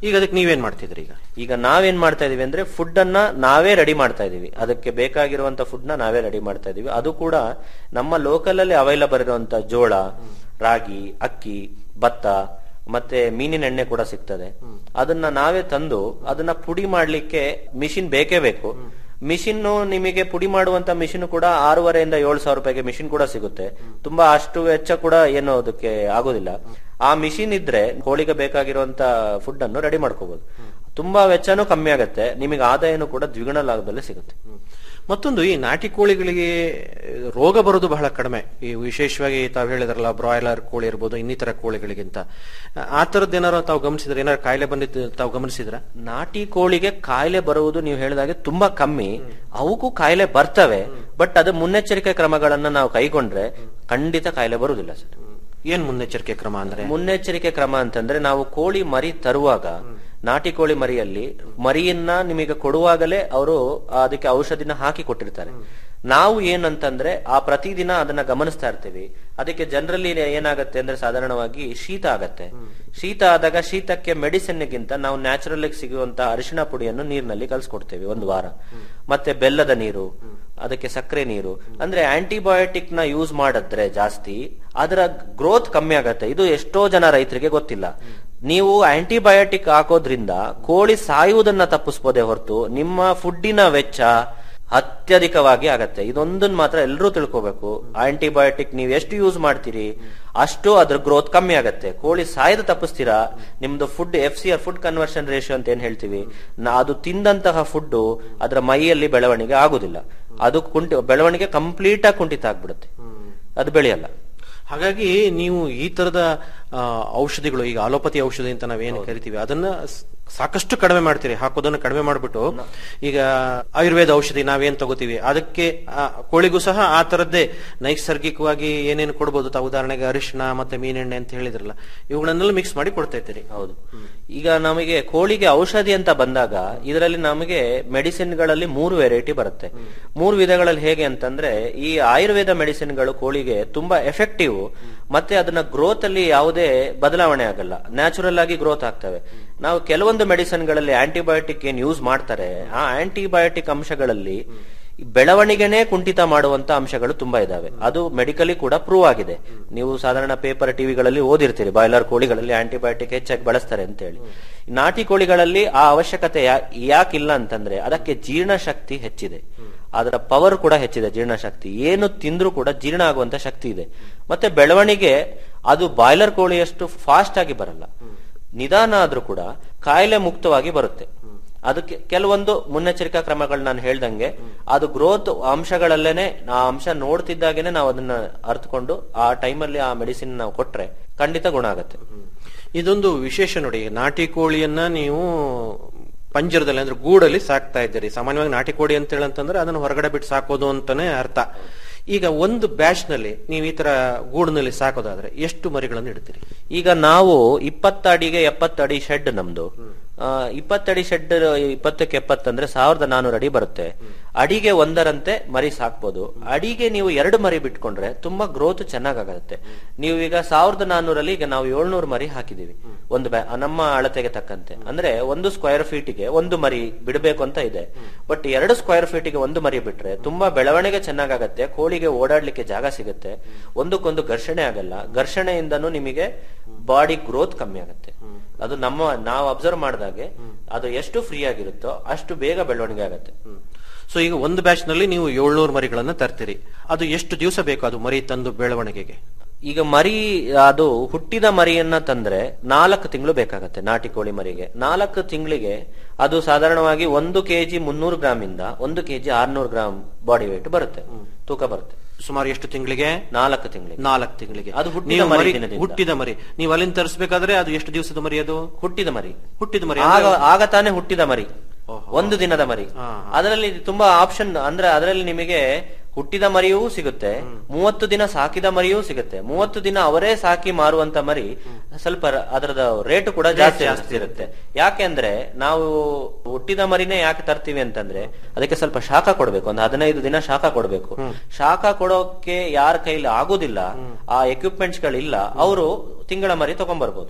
ಈಗ ಅದಕ್ಕೆ ನೀವೇನ್ ಮಾಡ್ತಿದ್ರಿ ಈಗ ಈಗ ನಾವೇನ್ ಮಾಡ್ತಾ ಇದೀವಿ ಅಂದ್ರೆ ಫುಡ್ ಅನ್ನ ನಾವೇ ರೆಡಿ ಮಾಡ್ತಾ ಇದೀವಿ ಅದಕ್ಕೆ ಬೇಕಾಗಿರುವಂತ ಫುಡ್ ನ ನಾವೇ ರೆಡಿ ಮಾಡ್ತಾ ಇದೀವಿ ಅದು ಕೂಡ ನಮ್ಮ ಲೋಕಲ್ ಅಲ್ಲಿ ಅವೈಲಬಲ್ ಇರುವಂತ ಜೋಳ ರಾಗಿ ಅಕ್ಕಿ ಭತ್ತ ಮತ್ತೆ ಮೀನಿನ ಎಣ್ಣೆ ಕೂಡ ಸಿಗ್ತದೆ ಅದನ್ನ ನಾವೇ ತಂದು ಅದನ್ನ ಪುಡಿ ಮಾಡ್ಲಿಕ್ಕೆ ಮಿಷಿನ್ ಬೇಕೇ ಬೇಕು ಮಿಷಿನ್ ನಿಮಗೆ ಪುಡಿ ಮಾಡುವಂತ ಮಿಷಿನ್ ಕೂಡ ಆರೂವರೆಯಿಂದ ಏಳು ಸಾವಿರ ರೂಪಾಯಿಗೆ ಮಿಷಿನ್ ಕೂಡ ಸಿಗುತ್ತೆ ತುಂಬಾ ಅಷ್ಟು ವೆಚ್ಚ ಕೂಡ ಏನು ಅದಕ್ಕೆ ಆಗೋದಿಲ್ಲ ಆ ಮಿಷಿನ್ ಇದ್ರೆ ಕೋಳಿಗೆ ಬೇಕಾಗಿರುವಂತ ಫುಡ್ ಅನ್ನು ರೆಡಿ ಮಾಡ್ಕೋಬಹುದು ತುಂಬಾ ವೆಚ್ಚನೂ ಕಮ್ಮಿ ಆಗುತ್ತೆ ನಿಮಗೆ ಆದಾಯನೂ ಕೂಡ ದ್ವಿಗುಣ ಲಾಭದಲ್ಲಿ ಸಿಗುತ್ತೆ ಮತ್ತೊಂದು ಈ ನಾಟಿ ಕೋಳಿಗಳಿಗೆ ರೋಗ ಬರೋದು ಬಹಳ ಕಡಿಮೆ ಈ ವಿಶೇಷವಾಗಿ ತಾವು ಹೇಳಿದ್ರಲ್ಲ ಬ್ರಾಯ್ಲರ್ ಕೋಳಿ ಇರ್ಬೋದು ಇನ್ನಿತರ ಕೋಳಿಗಳಿಗಿಂತ ಆ ತರದ್ದು ಏನಾರು ತಾವು ಗಮನಿಸಿದ್ರೆ ಏನಾರು ಕಾಯಿಲೆ ಬಂದಿದ್ದು ತಾವು ಗಮನಿಸಿದ್ರ ನಾಟಿ ಕೋಳಿಗೆ ಕಾಯಿಲೆ ಬರುವುದು ನೀವು ಹೇಳಿದಾಗೆ ತುಂಬಾ ಕಮ್ಮಿ ಅವಕ್ಕೂ ಕಾಯಿಲೆ ಬರ್ತವೆ ಬಟ್ ಅದು ಮುನ್ನೆಚ್ಚರಿಕೆ ಕ್ರಮಗಳನ್ನ ನಾವು ಕೈಗೊಂಡ್ರೆ ಖಂಡಿತ ಕಾಯಿಲೆ ಬರುವುದಿಲ್ಲ ಸರ್ ಏನ್ ಮುನ್ನೆಚ್ಚರಿಕೆ ಕ್ರಮ ಅಂದ್ರೆ ಮುನ್ನೆಚ್ಚರಿಕೆ ಕ್ರಮ ಅಂತಂದ್ರೆ ನಾವು ಕೋಳಿ ಮರಿ ತರುವಾಗ ನಾಟಿ ಕೋಳಿ ಮರಿಯಲ್ಲಿ ಮರಿಯನ್ನ ನಿಮಗೆ ಕೊಡುವಾಗಲೇ ಅವರು ಅದಕ್ಕೆ ಔಷಧಿನ ಹಾಕಿ ಕೊಟ್ಟಿರ್ತಾರೆ ನಾವು ಏನಂತಂದ್ರೆ ಆ ಪ್ರತಿದಿನ ಅದನ್ನ ಗಮನಿಸ್ತಾ ಇರ್ತೀವಿ ಅದಕ್ಕೆ ಜನರಲಿ ಏನಾಗತ್ತೆ ಅಂದ್ರೆ ಸಾಧಾರಣವಾಗಿ ಶೀತ ಆಗತ್ತೆ ಶೀತ ಆದಾಗ ಶೀತಕ್ಕೆ ಮೆಡಿಸಿನ್ಗಿಂತ ನಾವು ನ್ಯಾಚುರಲ್ ಆಗಿ ಸಿಗುವಂತ ಅರಿಶಿಣ ಪುಡಿಯನ್ನು ನೀರಿನಲ್ಲಿ ಕಲ್ಸ್ಕೊಡ್ತೇವೆ ಒಂದು ವಾರ ಮತ್ತೆ ಬೆಲ್ಲದ ನೀರು ಅದಕ್ಕೆ ಸಕ್ಕರೆ ನೀರು ಅಂದ್ರೆ ಆಂಟಿಬಯೋಟಿಕ್ ನ ಯೂಸ್ ಮಾಡಿದ್ರೆ ಜಾಸ್ತಿ ಅದರ ಗ್ರೋತ್ ಕಮ್ಮಿ ಆಗತ್ತೆ ಇದು ಎಷ್ಟೋ ಜನ ರೈತರಿಗೆ ಗೊತ್ತಿಲ್ಲ ನೀವು ಆಂಟಿಬಯೋಟಿಕ್ ಹಾಕೋದ್ರಿಂದ ಕೋಳಿ ಸಾಯುವುದನ್ನ ತಪ್ಪಿಸ್ಬೋದೇ ಹೊರತು ನಿಮ್ಮ ಫುಡ್ಡಿನ ವೆಚ್ಚ ಅತ್ಯಧಿಕವಾಗಿ ಆಗತ್ತೆ ಇದೊಂದನ್ನ ಮಾತ್ರ ಎಲ್ಲರೂ ತಿಳ್ಕೋಬೇಕು ಆಂಟಿಬಯೋಟಿಕ್ ನೀವು ಎಷ್ಟು ಯೂಸ್ ಮಾಡ್ತೀರಿ ಅಷ್ಟು ಅದ್ರ ಗ್ರೋತ್ ಕಮ್ಮಿ ಆಗತ್ತೆ ಕೋಳಿ ಸಾಯದ ತಪ್ಪಿಸ್ತೀರಾ ನಿಮ್ದು food F C R food conversion ratio ಅಂತ ಏನ್ ಹೇಳ್ತೀವಿ ನಾ- ಅದು ತಿಂದಂತಹ ಫುಡ್ ಅದರ ಮೈಯಲ್ಲಿ ಬೆಳವಣಿಗೆ ಆಗುದಿಲ್ಲ ಅದು ಕುಂಠಿ ಬೆಳವಣಿಗೆ ಕಂಪ್ಲೀಟ್ ಆಗಿ ಕುಂಠಿತ ಆಗ್ಬಿಡುತ್ತೆ ಅದು ಬೆಳೆಯಲ್ಲ ಹಾಗಾಗಿ ನೀವು ಈ ತರದ ಆ, ಔಷಧಿಗಳು ಈಗ ಅಲೋಪತಿ ಔಷಧಿ ಅಂತ ನಾವೇನು ಕರಿತೀವಿ ಅದನ್ನ ಸ್- ಸಾಕಷ್ಟು ಕಡಿಮೆ ಮಾಡ್ತೀರಿ ಹಾಕೋದನ್ನ ಕಡಿಮೆ ಮಾಡ್ಬಿಟ್ಟು ಈಗ ಆಯುರ್ವೇದ ಔಷಧಿ ನಾವೇನ್ ತಗೋತೀವಿ ಅದಕ್ಕೆ ಆ, ಕೋಳಿಗೂ ಸಹ ಆ ತರದ್ದೇ ನೈಸರ್ಗಿಕವಾಗಿ ಏನೇನು ಕೊಡ್ಬೋದು ತಾವು ಉದಾಹರಣೆಗೆ ಅರಿಶಿಣ ಮತ್ತೆ ಮೀನೆಣ್ಣೆ ಅಂತ ಹೇಳಿದ್ರಲ್ಲ ಇವುಗಳನ್ನೆಲ್ಲ ಮಿಕ್ಸ್ ಮಾಡಿ ಕೊಡ್ತಾ ಇದ್ದೀರಿ ಹೌದು ಈಗ ನಮಗೆ ಕೋಳಿಗೆ ಔಷಧಿ ಅಂತ ಬಂದಾಗ ಇದರಲ್ಲಿ ನಮಗೆ ಮೆಡಿಸಿನ್ ಗಳಲ್ಲಿ ಮೂರು ವೆರೈಟಿ ಬರುತ್ತೆ ಮೂರು ವಿಧಗಳಲ್ಲಿ ಹೇಗೆ ಅಂತಂದ್ರೆ ಈ ಆಯುರ್ವೇದ ಮೆಡಿಸಿನ್ ಗಳು ಕೋಳಿಗೆ ತುಂಬಾ ಎಫೆಕ್ಟಿವ್ ಮತ್ತೆ ಅದನ್ನ ಗ್ರೋತ್ ಅಲ್ಲಿ ಯಾವುದೇ ಬದಲಾವಣೆ ಆಗಲ್ಲ ನ್ಯಾಚುರಲ್ ಆಗಿ ಗ್ರೋತ್ ಆಗ್ತವೆ ನಾವು ಕೆಲವೊಂದು ಮೆಡಿಸಿನ್ ಗಳಲ್ಲಿ ಆಂಟಿಬಯೋಟಿಕ್ ಏನ್ ಯೂಸ್ ಮಾಡ್ತಾರೆ ಆ ಆಂಟಿಬಯೋಟಿಕ್ ಅಂಶಗಳಲ್ಲಿ ಬೆಳವಣಿಗೆನೇ ಕುಂಠಿತ ಮಾಡುವಂತ ಅಂಶಗಳು ತುಂಬಾ ಇದಾವೆ ಅದು ಮೆಡಿಕಲಿ ಕೂಡ ಪ್ರೂವ್ ಆಗಿದೆ ನೀವು ಸಾಧಾರಣ ಪೇಪರ್ ಟಿವಿಗಳಲ್ಲಿ ಓದಿರ್ತೀರಿ ಬಾಯ್ಲರ್ ಕೋಳಿಗಳಲ್ಲಿ ಆಂಟಿಬಯೋಟಿಕ್ ಹೆಚ್ಚಾಗಿ ಬಳಸ್ತಾರೆ ಅಂತ ಹೇಳಿ ನಾಟಿ ಕೋಳಿಗಳಲ್ಲಿ ಆ ಅವಶ್ಯಕತೆ ಯಾ- ಯಾಕಿಲ್ಲ ಅಂತಂದ್ರೆ ಅದಕ್ಕೆ ಜೀರ್ಣಶಕ್ತಿ ಹೆಚ್ಚಿದೆ ಅದರ ಪವರ್ ಕೂಡ ಹೆಚ್ಚಿದೆ ಜೀರ್ಣಶಕ್ತಿ ಏನು ತಿಂದ್ರೂ ಕೂಡ ಜೀರ್ಣ ಆಗುವಂತ ಶಕ್ತಿ ಇದೆ ಮತ್ತೆ ಬೆಳವಣಿಗೆ ಅದು ಬಾಯ್ಲರ್ ಕೋಳಿಯಷ್ಟು ಫಾಸ್ಟ್ ಆಗಿ ಬರಲ್ಲ ನಿಧಾನ ಆದ್ರೂ ಕೂಡ ಕಾಯಿಲೆ ಮುಕ್ತವಾಗಿ ಬರುತ್ತೆ ಅದಕ್ಕೆ ಕೆಲವೊಂದು ಮುನ್ನೆಚ್ಚರಿಕಾ ಕ್ರಮಗಳು ನಾನು ಹೇಳ್ದಂಗೆ ಅದು ಗ್ರೋತ್ ಅಂಶಗಳಲ್ಲೇನೆ ಆ ಅಂಶ ನೋಡ್ತಿದ್ದಾಗೇನೆ ನಾವು ಅದನ್ನ ಅರ್ಥಕೊಂಡು ಆ ಟೈಮಲ್ಲಿ ಆ ಮೆಡಿಸಿನ್ ನಾವು ಕೊಟ್ರೆ ಖಂಡಿತ ಗುಣ ಆಗುತ್ತೆ ಇದೊಂದು ವಿಶೇಷ ನೋಡಿ ನಾಟಿ ಕೋಳಿಯನ್ನ ನೀವು ಪಂಜರದಲ್ಲಿ ಅಂದ್ರೆ ಗೂಡಲ್ಲಿ ಸಾಕ್ತಾ ಇದ್ದೀರಿ ಸಾಮಾನ್ಯವಾಗಿ ನಾಟಿ ಕೋಳಿ ಅಂತ ಹೇಳಂತಂದ್ರೆ ಅದನ್ನ ಹೊರಗಡೆ ಬಿಟ್ಟು ಸಾಕೋದು ಅಂತಾನೆ ಅರ್ಥ ಈಗ ಒಂದು ಬ್ಯಾಚ್ ನಲ್ಲಿ ನೀವು ಈ ತರ ಗೂಡಿನಲ್ಲಿ ಸಾಕೋದಾದ್ರೆ ಎಷ್ಟು ಮರಿಗಳನ್ನು ಇಡ್ತೀರಿ ಈಗ ನಾವು ಇಪ್ಪತ್ತಡಿಗೆ ಎಪ್ಪತ್ತಡಿ ಶೆಡ್ ನಮ್ದು ಆ, ಇಪ್ಪತ್ತಡಿ ಶೆಡ್ ಇಪ್ಪತ್ತಕ್ಕೆ ಎಪ್ಪತ್ತಂದ್ರೆ ಸಾವಿರದ ನಾನೂರು ಅಡಿ ಬರುತ್ತೆ ಅಡಿಗೆ ಒಂದರಂತೆ ಮರಿ ಸಾಕ್ಬೋದು ಅಡಿಗೆ ನೀವು ಎರಡು ಮರಿ ಬಿಟ್ಕೊಂಡ್ರೆ ತುಂಬಾ ಗ್ರೋತ್ ಚೆನ್ನಾಗಾಗುತ್ತೆ ನೀವು ಈಗ ಸಾವಿರದ ನಾನೂರಲ್ಲಿ ಈಗ ನಾವು ಏಳ್ನೂರು ಮರಿ ಹಾಕಿದೀವಿ ಒಂದು ಬ್ಯಾ- ನಮ್ಮ ಅಳತೆಗೆ ತಕ್ಕಂತೆ ಅಂದ್ರೆ ಒಂದು ಸ್ಕ್ವೇರ್ ಫೀಟ್ಗೆ ಒಂದು ಮರಿ ಬಿಡಬೇಕು ಅಂತ ಇದೆ ಬಟ್ ಎರಡು ಸ್ಕ್ವೇರ್ ಫೀಟ್ಗೆ ಒಂದು ಮರಿ ಬಿಟ್ರೆ ತುಂಬಾ ಬೆಳವಣಿಗೆ ಚೆನ್ನಾಗಾಗತ್ತೆ ಕೋಳಿಗೆ ಓಡಾಡ್ಲಿಕ್ಕೆ ಜಾಗ ಸಿಗುತ್ತೆ ಒಂದಕ್ಕೊಂದು ಘರ್ಷಣೆ ಆಗಲ್ಲ ಘರ್ಷಣೆಯಿಂದನೂ ನಿಮಗೆ ಬಾಡಿ ಗ್ರೋತ್ ಕಮ್ಮಿ ಆಗುತ್ತೆ ಅದು ನಮ್ಮ ನಾವು ಅಬ್ಸರ್ವ್ ಮಾಡಿದಾಗೆ ಅದು ಎಷ್ಟು ಫ್ರೀ ಆಗಿರುತ್ತೋ ಅಷ್ಟು ಬೇಗ ಬೆಳವಣಿಗೆ ಆಗುತ್ತೆ ಸೊ ಈಗ ಒಂದು ಬ್ಯಾಚ್ ನಲ್ಲಿ ನೀವು ಏಳ್ನೂರು ಮರಿಗಳನ್ನ ತರ್ತೀರಿ ಅದು ಎಷ್ಟು ದಿವಸ ಬೇಕು ಅದು ಮರಿ ತಂದು ಬೆಳವಣಿಗೆಗೆ ಈಗ ಮರಿ ಅದು ಹುಟ್ಟಿದ ಮರಿಯನ್ನ ತಂದ್ರೆ ನಾಲ್ಕು ತಿಂಗಳು ಬೇಕಾಗತ್ತೆ ನಾಟಿ ಕೋಳಿ ಮರಿಗೆ ನಾಲ್ಕು ತಿಂಗಳಿಗೆ ಅದು ಸಾಧಾರಣವಾಗಿ ಒಂದು ಕೆಜಿ ಮುನ್ನೂರು ಗ್ರಾಮ್ ಇಂದ ಒಂದು ಕೆಜಿ ಆರ್ನೂರು ಗ್ರಾಮ್ ಬಾಡಿ weight ಬರುತ್ತೆ ತೂಕ ಬರುತ್ತೆ ಸುಮಾರು ಎಷ್ಟು ತಿಂಗಳಿಗೆ ನಾಲ್ಕು ತಿಂಗಳಿಗೆ ನಾಲ್ಕು ತಿಂಗಳಿಗೆ ಅದು ಹುಟ್ಟಿದ ನೀವು ಮರಿ ಮರಿ ದಿನದಿಂದ. ಹುಟ್ಟಿದ ಮರಿ ನೀವು ಅಲ್ಲಿಂದ ತರಿಸಬೇಕಾದ್ರೆ ಅದು ಎಷ್ಟು ದಿವಸದ ಮರಿ ಅದು ಹುಟ್ಟಿದ ಮರಿ ಹುಟ್ಟಿದ ಮರಿ ಆಗ ಅಂದ್ರೆ- ಆಗ ತಾನೇ ಹುಟ್ಟಿದ ಮರಿ ಒಂದು ದಿನದ ಮರಿ ಅದರಲ್ಲಿ ತುಂಬಾ ಆಪ್ಷನ್ ಅಂದ್ರೆ ಅದರಲ್ಲಿ ನಿಮಗೆ ಹುಟ್ಟಿದ ಮರಿಯೂ ಸಿಗುತ್ತೆ ಮೂವತ್ತು ದಿನ ಸಾಕಿದ ಮರಿಯೂ ಸಿಗುತ್ತೆ ಮೂವತ್ತು ದಿನ ಅವರೇ ಸಾಕಿ ಮಾರುವಂತ ಮರಿ ಸ್ವಲ್ಪ ರ- ಅದರದ ರೇಟ್ ಕೂಡ ಜಾಸ್ತಿ ಜಾಸ್ತಿ ಇರುತ್ತೆ ಯಾಕೆಂದ್ರೆ ನಾವು ಹುಟ್ಟಿದ ಮರಿನೇ ಯಾಕೆ ತರ್ತೀವಿ ಅಂತಂದ್ರೆ ಅದಕ್ಕೆ ಸ್ವಲ್ಪ ಶಾಖ ಕೊಡ್ಬೇಕು ಒಂದು ಹದಿನೈದು ದಿನ ಶಾಖ ಕೊಡ್ಬೇಕು ಶಾಖ ಕೊಡೋಕೆ ಯಾರ ಕೈಲಿ ಆಗುದಿಲ್ಲ ಆ ಎಕ್ವಿಪ್ಮೆಂಟ್ಸ್ ಗಳಿಲ್ಲ ಅವರು ತಿಂಗಳ ಮರಿ ತಗೊಂಡ್ಬರ್ಬೋದು